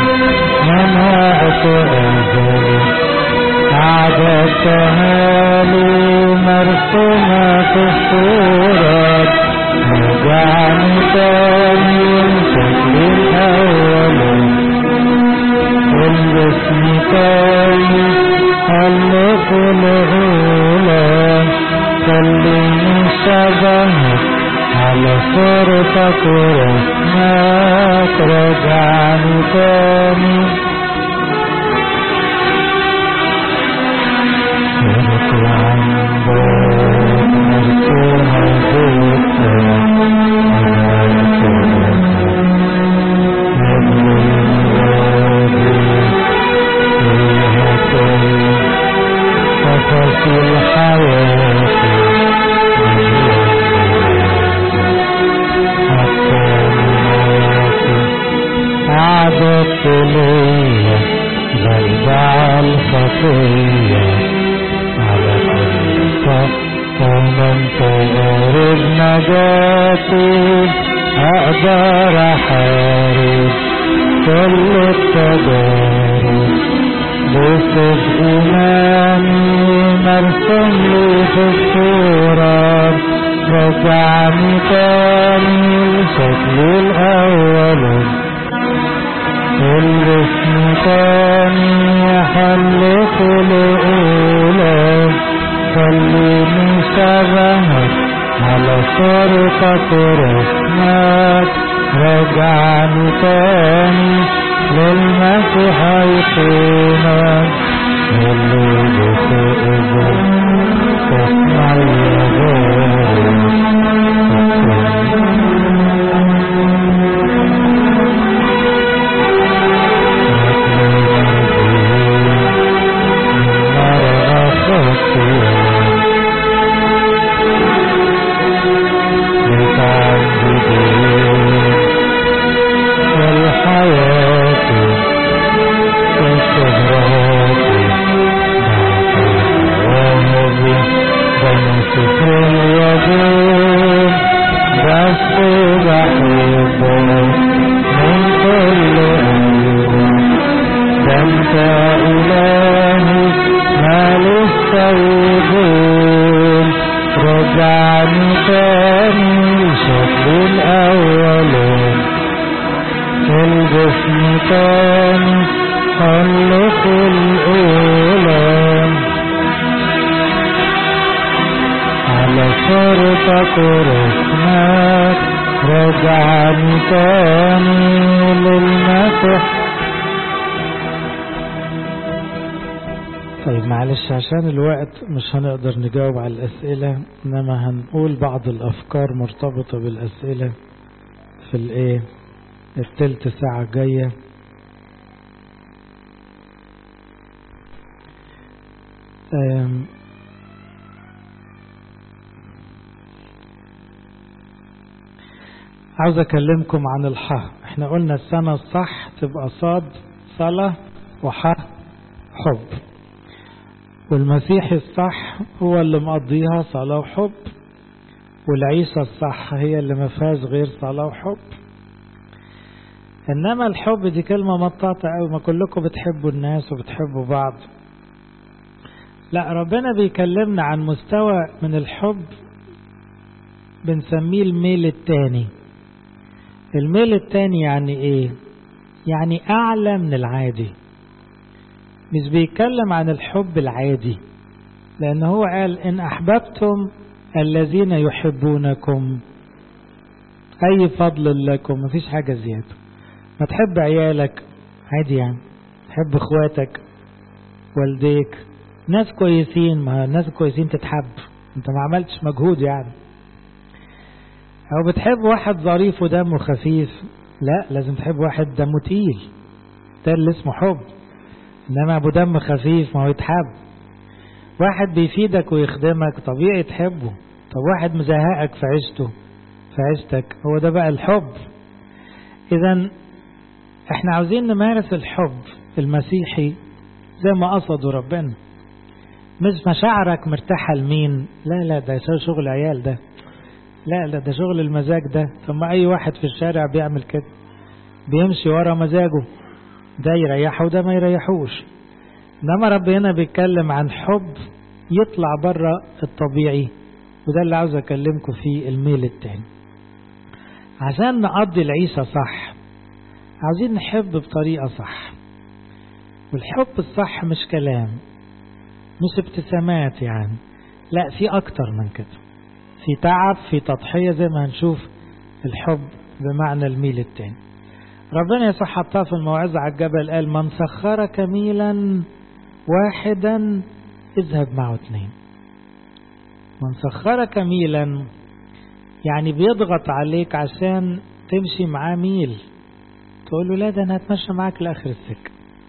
منعت أجل عادتها لي مرسومة في الصورة رجعني تاني الشكل الأول الجسم تاني خلق الأولى خليني شبهك على صورتك ورسمك رجعني تاني صورة عندك مرسومة جدا تفاصيل حياتي حتى نهايتي عادت ليا برجع الخطية على كل خط ومن تغرب نجاتي أقدر أحارب كل التجارب بصف إيماني مرسوم لي في الصورة رجعني تاني الشكل الأول الاسم تاني حلت الأولى خليني شبهك على صورتك رسمك رجعني تاني للمسيح يكونك اللي بتقبل تسمع الحياة والسهرات بمسك اليدين بس بحبك من كل قلبي ده انت الهي مالك سيدين رجعني تاني الشكل الاول الجسم تاني خلق الأولى على صورتك رسمك رجعني تاني للمسيح طيب معلش عشان الوقت مش هنقدر نجاوب على الأسئلة إنما هنقول بعض الأفكار مرتبطة بالأسئلة في الإيه التلت ساعة الجاية أم عاوز أكلمكم عن الحا احنا قلنا السنة الصح تبقى صاد صلاة وحا حب والمسيح الصح هو اللي مقضيها صلاة وحب والعيشة الصح هي اللي ما فيهاش غير صلاة وحب إنما الحب دي كلمة مطاطة أوي ما كلكم بتحبوا الناس وبتحبوا بعض لا ربنا بيكلمنا عن مستوى من الحب بنسميه الميل التاني الميل التاني يعني ايه يعني اعلى من العادي مش بيتكلم عن الحب العادي لان هو قال ان احببتم الذين يحبونكم اي فضل لكم مفيش حاجة زيادة ما تحب عيالك عادي يعني تحب اخواتك والديك ناس كويسين ما الناس الكويسين تتحب انت ما عملتش مجهود يعني او بتحب واحد ظريف ودمه خفيف لا لازم تحب واحد دمه تقيل ده اللي اسمه حب انما ابو دم خفيف ما هو يتحب واحد بيفيدك ويخدمك طبيعي تحبه طب واحد مزهقك في عيشته في عيشتك هو ده بقى الحب اذا احنا عاوزين نمارس الحب المسيحي زي ما قصده ربنا مش مشاعرك مرتاحة لمين لا لا ده شغل عيال ده لا لا ده شغل المزاج ده طب ما اي واحد في الشارع بيعمل كده بيمشي ورا مزاجه ده يريحه وده ما يريحوش انما ربنا بيتكلم عن حب يطلع بره الطبيعي وده اللي عاوز اكلمكم فيه الميل التاني عشان نقضي العيشة صح عاوزين نحب بطريقة صح والحب الصح مش كلام مش ابتسامات يعني لا في اكتر من كده في تعب في تضحية زي ما هنشوف الحب بمعنى الميل التاني ربنا يسوع حطها في الموعظة على الجبل قال من سخرك ميلا واحدا اذهب معه اثنين من سخرك ميلا يعني بيضغط عليك عشان تمشي معاه ميل تقول له لا ده انا هتمشى معاك لاخر السكه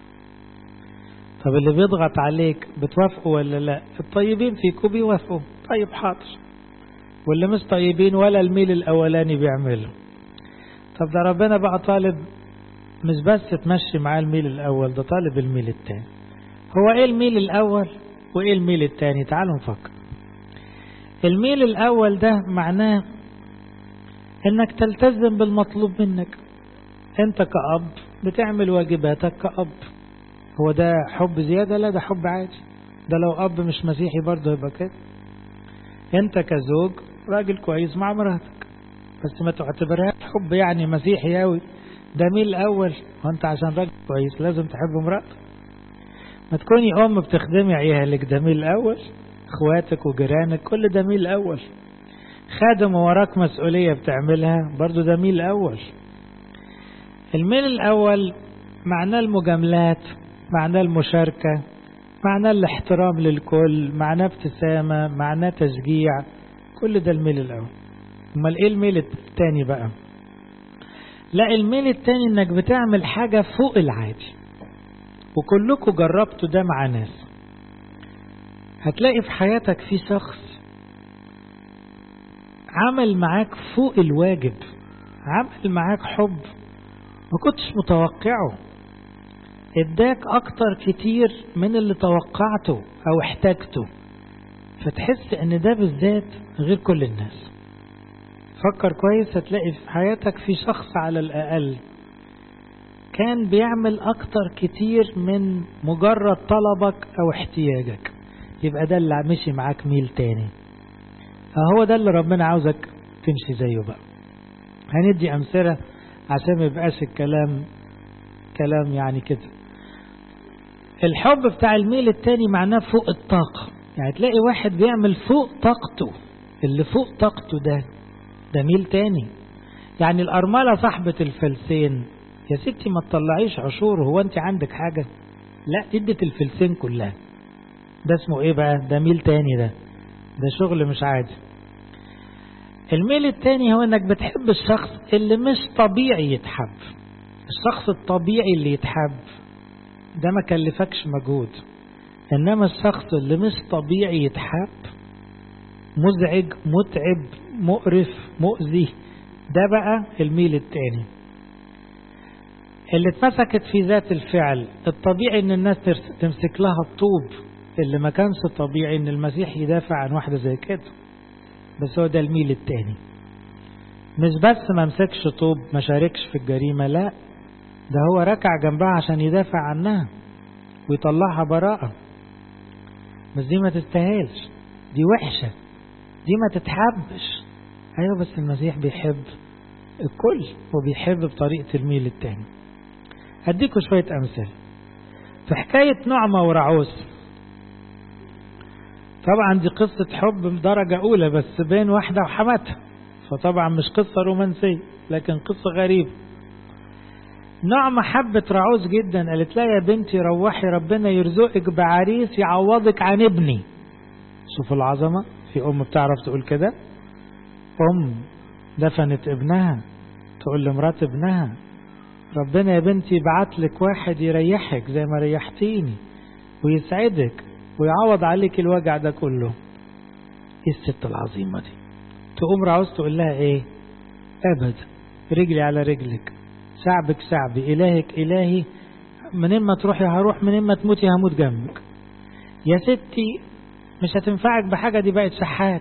طب اللي بيضغط عليك بتوافقوا ولا لا الطيبين فيكم بيوافقوا طيب حاضر واللي مش طيبين ولا الميل الاولاني بيعمله طب ده ربنا بقى طالب مش بس تمشي معاه الميل الاول ده طالب الميل التاني هو ايه الميل الاول وايه الميل التاني تعالوا نفكر الميل الاول ده معناه انك تلتزم بالمطلوب منك انت كأب بتعمل واجباتك كأب هو ده حب زيادة لا ده حب عادي ده لو أب مش مسيحي برضه يبقى كده أنت كزوج راجل كويس مع مراتك بس ما تعتبرهاش حب يعني مسيحي أوي ده مين الأول وأنت عشان راجل كويس لازم تحب مراتك ما تكوني أم بتخدمي عيالك ده مين الأول إخواتك وجيرانك كل ده مين الأول خادم وراك مسؤولية بتعملها برضه ده مين الأول الميل الأول معناه المجاملات معناه المشاركة معناه الاحترام للكل معناه ابتسامة معناه تشجيع كل ده الميل الأول امال ايه الميل التاني بقى لا الميل التاني انك بتعمل حاجة فوق العادي وكلكم جربتوا ده مع ناس هتلاقي في حياتك في شخص عمل معاك فوق الواجب عمل معاك حب ما كنتش متوقعه اداك اكتر كتير من اللي توقعته او احتاجته فتحس ان ده بالذات غير كل الناس فكر كويس هتلاقي في حياتك في شخص على الاقل كان بيعمل اكتر كتير من مجرد طلبك او احتياجك يبقى ده اللي مشي معاك ميل تاني فهو ده اللي ربنا عاوزك تمشي زيه بقى هندي امثله عشان ما يبقاش الكلام كلام يعني كده الحب بتاع الميل التاني معناه فوق الطاقة يعني تلاقي واحد بيعمل فوق طاقته اللي فوق طاقته ده ده ميل تاني يعني الأرملة صاحبة الفلسين يا ستي ما تطلعيش عشور هو انت عندك حاجة لا ادت الفلسين كلها ده اسمه ايه بقى ده ميل تاني ده ده شغل مش عادي الميل التاني هو انك بتحب الشخص اللي مش طبيعي يتحب الشخص الطبيعي اللي يتحب ده ما كلفكش مجهود انما الشخص اللي مش طبيعي يتحب مزعج متعب مقرف مؤذي ده بقى الميل التاني اللي اتمسكت في ذات الفعل الطبيعي ان الناس تمسك لها الطوب اللي ما كانش طبيعي ان المسيح يدافع عن واحدة زي كده بس هو ده الميل التاني مش بس ما مسكش طوب ما شاركش في الجريمة لا ده هو ركع جنبها عشان يدافع عنها ويطلعها براءة بس دي ما تستاهلش دي وحشة دي ما تتحبش ايوه بس المسيح بيحب الكل وبيحب بطريقة الميل التاني هديكوا شوية أمثلة في حكاية نعمة ورعوس طبعا دي قصة حب درجة أولى بس بين واحدة وحماتها فطبعا مش قصة رومانسية لكن قصة غريبة نعمة حبت رعوز جدا قالت لها يا بنتي روحي ربنا يرزقك بعريس يعوضك عن ابني شوف العظمة في أم بتعرف تقول كده أم دفنت ابنها تقول لمرات ابنها ربنا يا بنتي بعت لك واحد يريحك زي ما ريحتيني ويسعدك ويعوض عليك الوجع ده كله ايه الست العظيمة دي تقوم رعوز تقول لها ايه ابدا رجلي على رجلك شعبك شعبي الهك الهي منين ما تروحي هروح منين ما تموتي هموت جنبك يا ستي مش هتنفعك بحاجة دي بقت شحات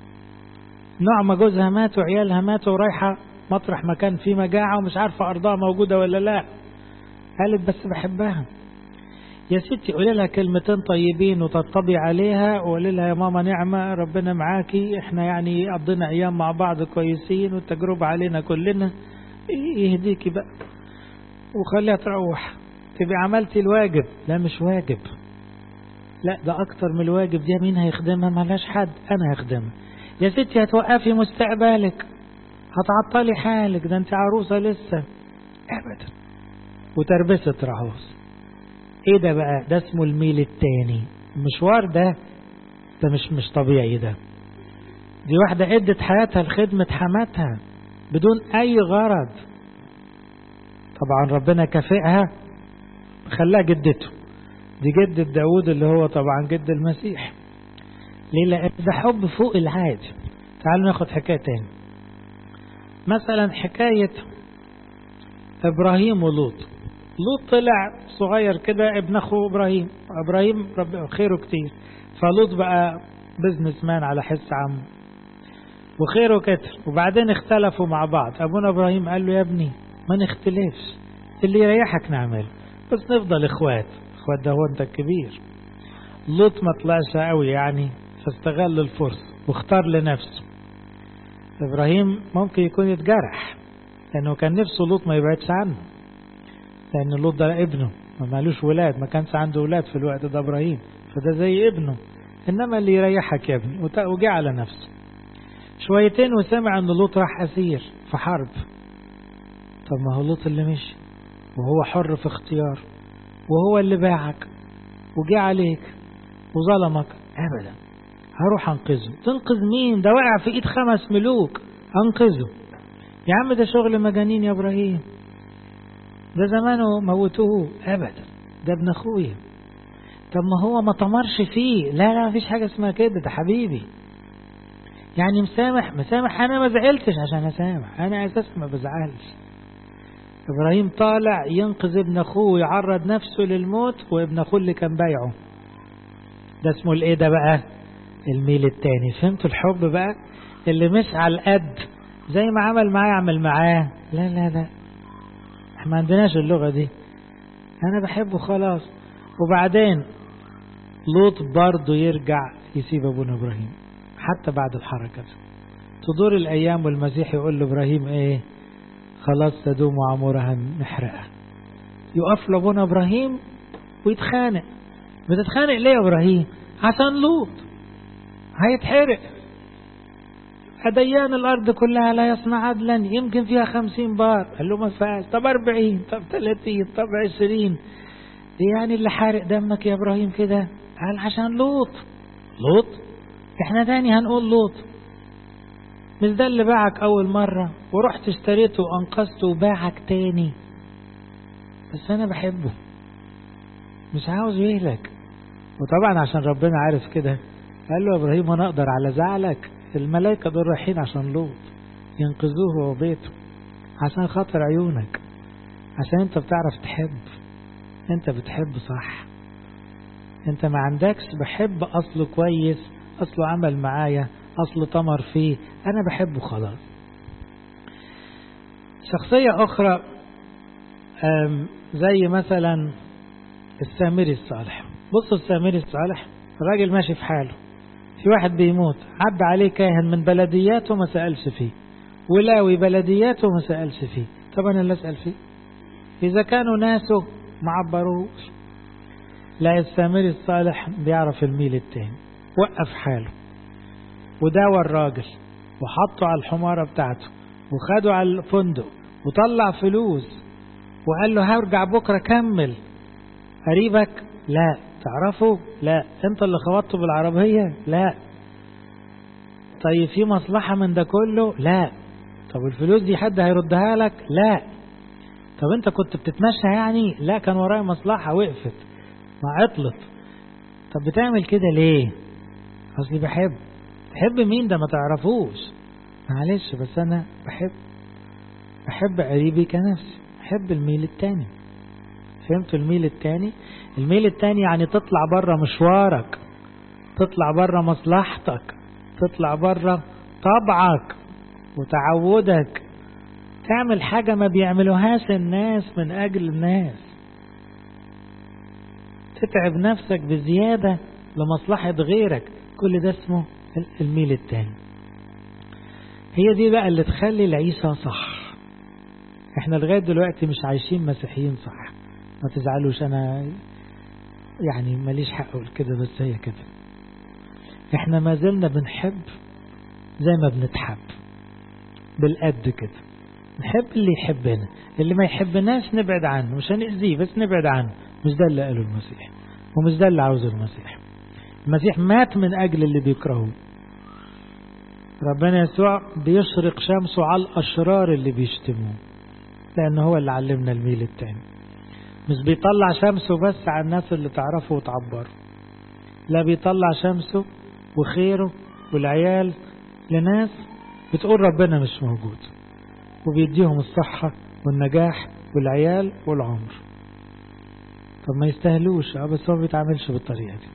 نعمة جوزها مات وعيالها ماتوا ورايحة مطرح ما كان فيه مجاعة ومش عارفة أرضها موجودة ولا لا قالت بس بحبها يا ستي قولي لها كلمتين طيبين وتطبي عليها وقولي لها يا ماما نعمة ربنا معاكي احنا يعني قضينا أيام مع بعض كويسين والتجربة علينا كلنا يهديكي بقى وخليها تروح تبقي عملتي الواجب لا مش واجب لا ده أكتر من الواجب دي مين هيخدمها ملاش حد أنا هخدمها يا ستي هتوقفي مستقبلك هتعطلي حالك ده انت عروسة لسه ابدا وتربست رعوز ايه ده بقى ده اسمه الميل التاني المشوار ده ده مش مش طبيعي ده دي واحدة ادت حياتها لخدمة حماتها بدون اي غرض طبعا ربنا كافئها خلاها جدته دي جدة داود اللي هو طبعا جد المسيح ليه لأن ده حب فوق العادي تعالوا ناخد حكاية تاني مثلا حكاية إبراهيم ولوط لوط طلع صغير كده ابن أخوه إبراهيم إبراهيم رب خيره كتير فلوط بقى بزنس مان على حس عمه وخيره كتر وبعدين اختلفوا مع بعض أبونا إبراهيم قال له يا ابني ما نختلفش اللي يريحك نعمله بس نفضل إخوات إخوات ده هو أنت الكبير لوط ما طلعش قوي يعني فاستغل الفرصة واختار لنفسه إبراهيم ممكن يكون يتجرح لأنه كان نفسه لوط ما يبعدش عنه لأن لوط ده ابنه ما مالوش ولاد ما كانش عنده ولاد في الوقت ده إبراهيم فده زي ابنه إنما اللي يريحك يا ابني وجاء على نفسه شويتين وسمع أن لوط راح أسير في حرب طب ما هو لوط اللي مشي وهو حر في اختيار وهو اللي باعك وجاء عليك وظلمك أبدا هروح أنقذه تنقذ مين ده وقع في إيد خمس ملوك أنقذه يا عم ده شغل مجانين يا إبراهيم ده زمانه موتوه أبدا ده ابن أخويا طب ما هو ما طمرش فيه لا لا مفيش حاجة اسمها كده ده حبيبي يعني مسامح مسامح أنا ما زعلتش عشان أسامح أنا أساسا ما بزعلش إبراهيم طالع ينقذ ابن أخوه ويعرض نفسه للموت وابن أخوه اللي كان بايعه ده اسمه الإيه ده بقى الميل التاني فهمتوا الحب بقى اللي مش على القد زي ما عمل معاه يعمل معاه لا لا لا احنا ما عندناش اللغة دي انا بحبه خلاص وبعدين لوط برضه يرجع يسيب ابونا ابراهيم حتى بعد الحركة دي تدور الايام والمسيح يقول لابراهيم ايه خلاص تدوم عمرها محرقة يقف لابونا ابراهيم ويتخانق بتتخانق ليه يا ابراهيم عشان لوط هيتحرق أديان الأرض كلها لا يصنع عدلا يمكن فيها خمسين بار قال له ما فيهاش طب أربعين طب ثلاثين طب عشرين يعني اللي حارق دمك يا إبراهيم كده قال عشان لوط لوط احنا تاني هنقول لوط مش ده اللي باعك اول مرة ورحت اشتريته وانقذته وباعك تاني بس انا بحبه مش عاوز يهلك وطبعا عشان ربنا عارف كده قال له ابراهيم انا اقدر على زعلك الملائكة دول رايحين عشان لوط ينقذوه هو وبيته عشان خاطر عيونك عشان انت بتعرف تحب انت بتحب صح انت ما عندكش بحب اصله كويس اصله عمل معايا اصله طمر فيه انا بحبه خلاص شخصية اخرى زي مثلا السامري الصالح بصوا السامري الصالح الراجل ماشي في حاله في واحد بيموت عدى عليه كاهن من بلدياته ما سألش فيه ولاوي بلدياته ما سألش فيه طبعا اللي أسأل فيه إذا كانوا ناسه ما عبروش لا السامري الصالح بيعرف الميل التاني وقف حاله وداوى الراجل وحطه على الحمارة بتاعته وخده على الفندق وطلع فلوس وقال له هرجع بكرة كمل قريبك لا تعرفه لا انت اللي خبطته بالعربية لا طيب في مصلحة من ده كله لا طب الفلوس دي حد هيردها لك لا طب انت كنت بتتمشى يعني لا كان ورايا مصلحة وقفت ما عطلت طب بتعمل كده ليه اصلي بحب تحب مين ده ما تعرفوش معلش بس انا بحب بحب قريبي كنفسي بحب الميل التاني فهمت الميل التاني الميل التاني يعني تطلع بره مشوارك تطلع بره مصلحتك تطلع بره طبعك وتعودك تعمل حاجة ما بيعملوهاش الناس من أجل الناس تتعب نفسك بزيادة لمصلحة غيرك كل ده اسمه الميل التاني هي دي بقى اللي تخلي العيشة صح احنا لغاية دلوقتي مش عايشين مسيحيين صح ما تزعلوش انا يعني ماليش حق اقول كده بس هي كده احنا ما زلنا بنحب زي ما بنتحب بالقد كده نحب اللي يحبنا اللي ما يحبناش نبعد عنه مش هنأذيه بس نبعد عنه مش ده اللي قاله المسيح ومش ده اللي عاوزه المسيح المسيح مات من أجل اللي بيكرهوه ربنا يسوع بيشرق شمسه على الأشرار اللي بيشتموه لأن هو اللي علمنا الميل التاني مش بيطلع شمسه بس على الناس اللي تعرفه وتعبره لا بيطلع شمسه وخيره والعيال لناس بتقول ربنا مش موجود وبيديهم الصحة والنجاح والعيال والعمر طب ما يستاهلوش اه بس هو ما بيتعاملش بالطريقة دي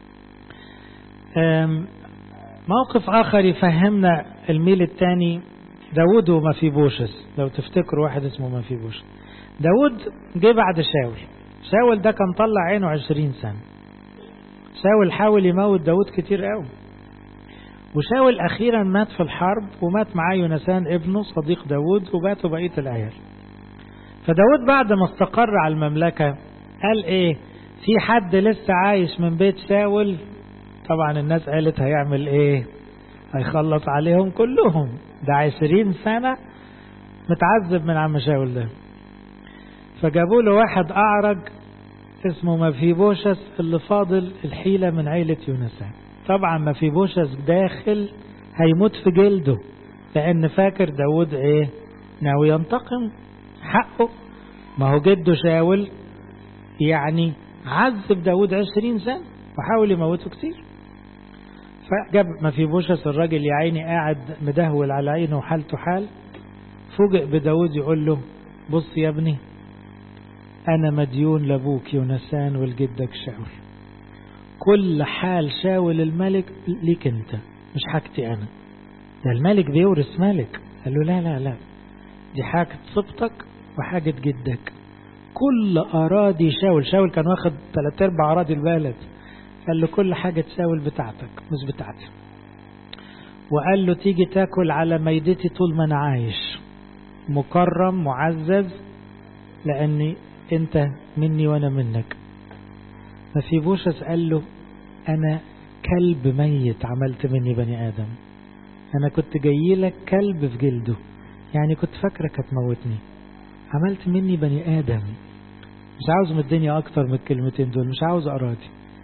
موقف آخر يفهمنا الميل الثاني داود ومفيبوشس لو تفتكروا واحد اسمه مفيبوشس داود جه بعد شاول شاول ده كان طلع عينه عشرين سنة شاول حاول يموت داود كتير قوي وشاول أخيرا مات في الحرب ومات معاه يونسان ابنه صديق داود وباتوا بقية العيال فداود بعد ما استقر على المملكة قال ايه في حد لسه عايش من بيت شاول طبعا الناس قالت هيعمل ايه هيخلص عليهم كلهم ده عشرين سنة متعذب من عم شاول ده فجابوا له واحد أعرج اسمه مفيبوشس اللي فاضل الحيلة من عيلة يونسان طبعا مفيبوشس داخل هيموت في جلده لأن فاكر داود ايه ناوي ينتقم حقه ما هو جده شاول يعني عذب داود عشرين سنة وحاول يموته كتير فجاب مفيبوشس الراجل يا عيني قاعد مدهول على عينه وحالته حال فوجئ بداود يقول له بص يا ابني أنا مديون لأبوك يونسان ولجدك شاول كل حال شاول الملك ليك أنت مش حاجتي أنا ده الملك بيورث ملك قال له لا لا لا دي حاجة صبتك وحاجة جدك كل أراضي شاول شاول كان واخد ثلاث أرباع أراضي البلد قال له كل حاجة شاول بتاعتك مش بتاعتي وقال له تيجي تاكل على ميدتي طول ما أنا عايش مكرم معزز لأني أنت مني وأنا منك ما في بوشس قال له أنا كلب ميت عملت مني بني آدم أنا كنت جاي لك كلب في جلده يعني كنت فاكرك هتموتني عملت مني بني آدم مش عاوز من الدنيا أكتر من الكلمتين دول مش عاوز أراضي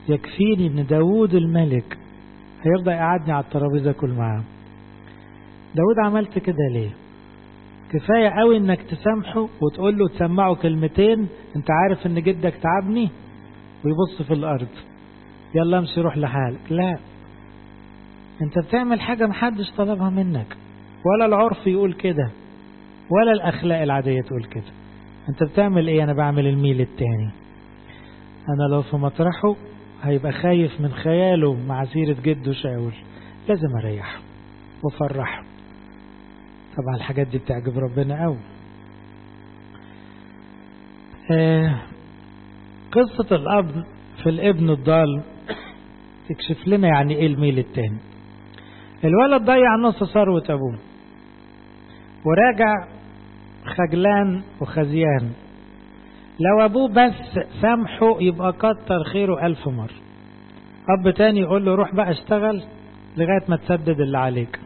يكفيني ان داود الملك هيرضى يقعدني على الترابيزة كل معاه داود عملت كده ليه كفاية قوي انك تسامحه وتقول له تسمعه كلمتين انت عارف ان جدك تعبني ويبص في الارض يلا امشي روح لحالك لا انت بتعمل حاجة محدش طلبها منك ولا العرف يقول كده ولا الاخلاق العادية تقول كده انت بتعمل ايه انا بعمل الميل التاني انا لو في مطرحه هيبقى خايف من خياله مع سيرة جده شاول لازم اريحه وافرحه طبعا الحاجات دي بتعجب ربنا قوي آه قصة الأب في الابن الضال تكشف لنا يعني ايه الميل التاني الولد ضيع نص ثروة أبوه وراجع خجلان وخزيان لو أبوه بس سامحه يبقى كتر خيره ألف مرة أب تاني يقول له روح بقى اشتغل لغاية ما تسدد اللي عليك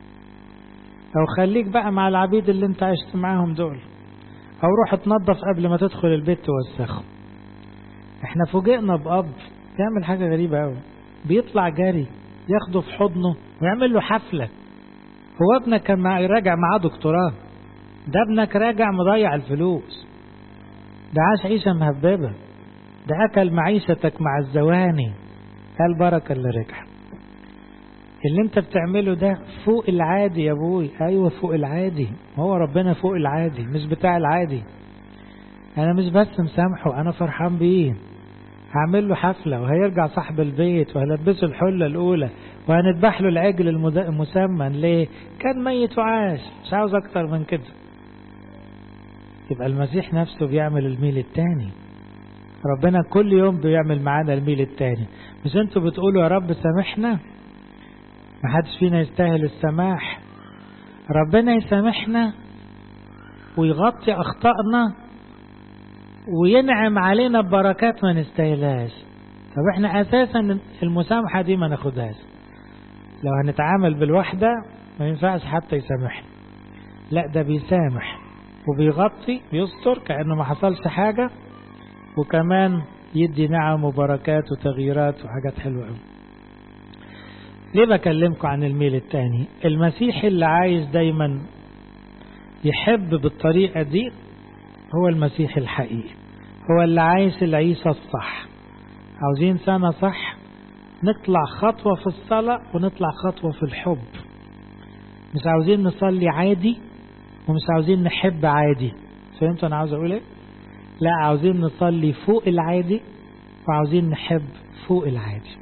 أو خليك بقى مع العبيد اللي انت عشت معاهم دول أو روح اتنظف قبل ما تدخل البيت توسخه احنا فوجئنا بأب يعمل حاجة غريبة أوي بيطلع جري ياخده في حضنه ويعمل له حفلة هو ابنك كان مع راجع معاه دكتوراه ده ابنك راجع مضيع الفلوس ده عاش عيشة مهببة ده أكل معيشتك مع الزواني قال بركة اللي رجع اللي انت بتعمله ده فوق العادي يا ابوي ايوه فوق العادي هو ربنا فوق العادي مش بتاع العادي انا مش بس مسامحه انا فرحان بيه هعمل له حفلة وهيرجع صاحب البيت وهلبسه الحلة الأولى وهنذبح له العجل المسمن ليه؟ كان ميت وعاش مش عاوز أكتر من كده يبقى المسيح نفسه بيعمل الميل التاني ربنا كل يوم بيعمل معانا الميل التاني مش انتوا بتقولوا يا رب سامحنا محدش فينا يستاهل السماح ربنا يسامحنا ويغطي أخطائنا وينعم علينا ببركات ما نستاهلهاش طب احنا اساسا المسامحه دي ما ناخدهاش لو هنتعامل بالوحده ما ينفعش حتى يسامحنا لا ده بيسامح وبيغطي بيستر كانه ما حصلش حاجه وكمان يدي نعم وبركات وتغييرات وحاجات حلوه قوي ليه بكلمكم عن الميل التاني المسيح اللي عايز دايما يحب بالطريقه دي هو المسيح الحقيقي هو اللي عايش العيشة الصح عاوزين سنة صح نطلع خطوة في الصلاة ونطلع خطوة في الحب مش عاوزين نصلي عادي ومش عاوزين نحب عادي فهمتوا انا عاوز اقول ايه لا عاوزين نصلي فوق العادي وعاوزين نحب فوق العادي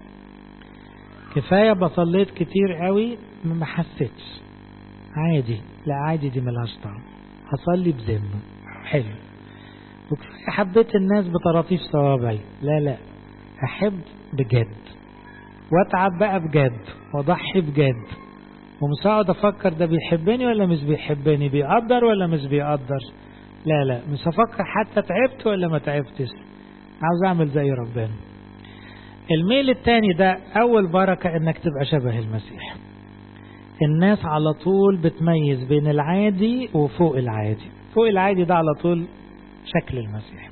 كفاية بصليت كتير قوي ما حسيتش عادي لا عادي دي ملهاش طعم هصلي بذمه حلو وكفاية حبيت الناس بطراطيف صوابعي لا لا أحب بجد وأتعب بقى بجد وأضحي بجد ومش هقعد أفكر ده بيحبني ولا مش بيحبني بيقدر ولا مش بيقدر لا لا مش هفكر حتى تعبت ولا ما تعبتش عاوز أعمل زي ربنا الميل التاني ده أول بركة إنك تبقى شبه المسيح الناس على طول بتميز بين العادي وفوق العادي فوق العادي ده على طول شكل المسيح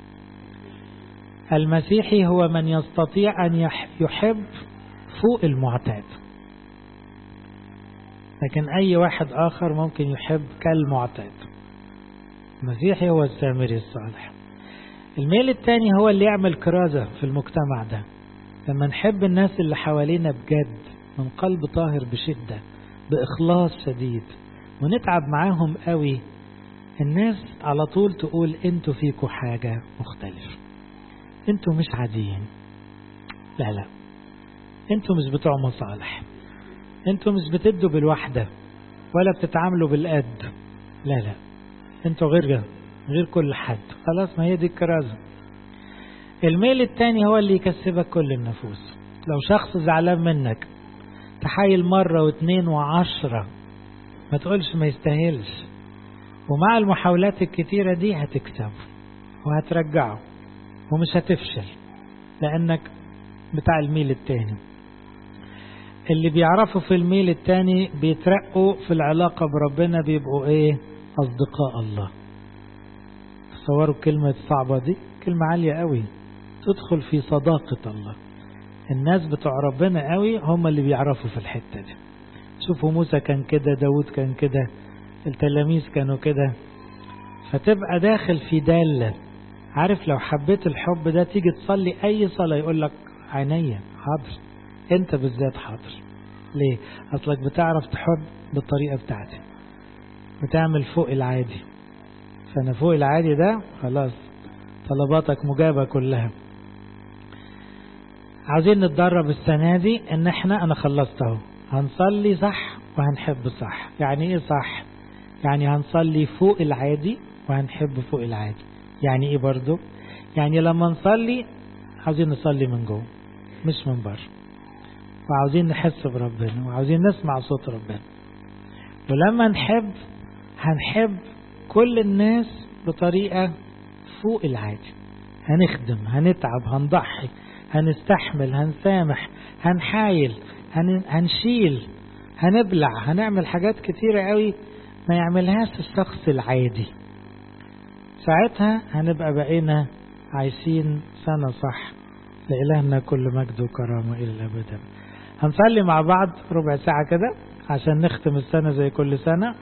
المسيحي هو من يستطيع أن يحب فوق المعتاد لكن أي واحد آخر ممكن يحب كالمعتاد المسيحي هو السامري الصالح الميل الثاني هو اللي يعمل كرازة في المجتمع ده لما نحب الناس اللي حوالينا بجد من قلب طاهر بشدة بإخلاص شديد ونتعب معاهم قوي الناس على طول تقول انتوا فيكوا حاجة مختلفة انتوا مش عاديين لا لا انتوا مش بتوع مصالح انتوا مش بتدوا بالوحدة ولا بتتعاملوا بالقد لا لا انتوا غير غير كل حد خلاص ما هي دي الكرازة الميل التاني هو اللي يكسبك كل النفوس لو شخص زعلان منك تحايل مرة واثنين وعشرة ما تقولش ما يستاهلش ومع المحاولات الكتيرة دي هتكسبه وهترجعه ومش هتفشل لأنك بتاع الميل التاني اللي بيعرفوا في الميل التاني بيترقوا في العلاقة بربنا بيبقوا ايه أصدقاء الله تصوروا الكلمة الصعبة دي كلمة عالية قوي تدخل في صداقة الله الناس بتوع ربنا قوي هم اللي بيعرفوا في الحتة دي شوفوا موسى كان كده داود كان كده التلاميذ كانوا كده فتبقى داخل في دالة عارف لو حبيت الحب ده تيجي تصلي أي صلاة يقول لك عينيا حاضر أنت بالذات حاضر ليه؟ أصلك بتعرف تحب بالطريقة بتاعتي بتعمل فوق العادي فأنا فوق العادي ده خلاص طلباتك مجابة كلها عايزين نتدرب السنة دي ان احنا انا خلصت اهو هنصلي صح وهنحب صح يعني ايه صح يعني هنصلي فوق العادي وهنحب فوق العادي يعني ايه برضو يعني لما نصلي عاوزين نصلي من جوه مش من بره وعاوزين نحس بربنا وعاوزين نسمع صوت ربنا ولما نحب هنحب كل الناس بطريقة فوق العادي هنخدم هنتعب هنضحي هنستحمل هنسامح هنحايل هن... هنشيل هنبلع هنعمل حاجات كتيرة قوي ما يعملهاش الشخص العادي ساعتها هنبقى بقينا عايشين سنة صح لإلهنا كل مجد وكرامة إلى الأبد هنصلي مع بعض ربع ساعة كده عشان نختم السنة زي كل سنة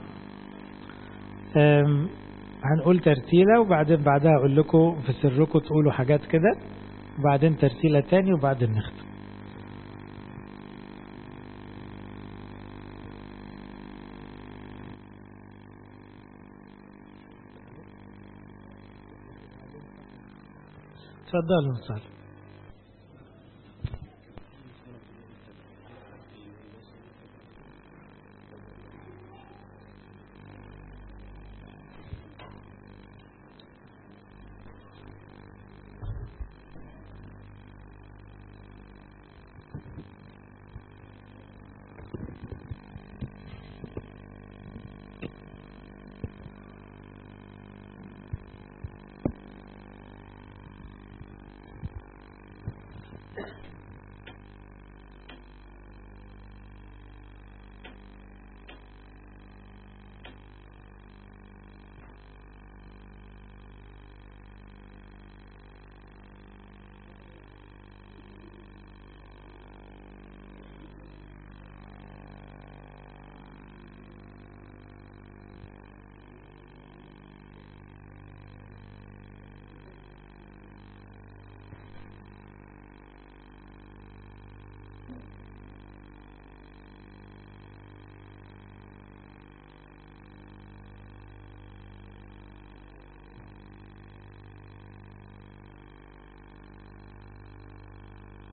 هنقول ترتيلة وبعدين بعدها أقول لكم في سركم تقولوا حاجات كده وبعدين ترتيلة تاني وبعدين نختم تفضلوا نصلي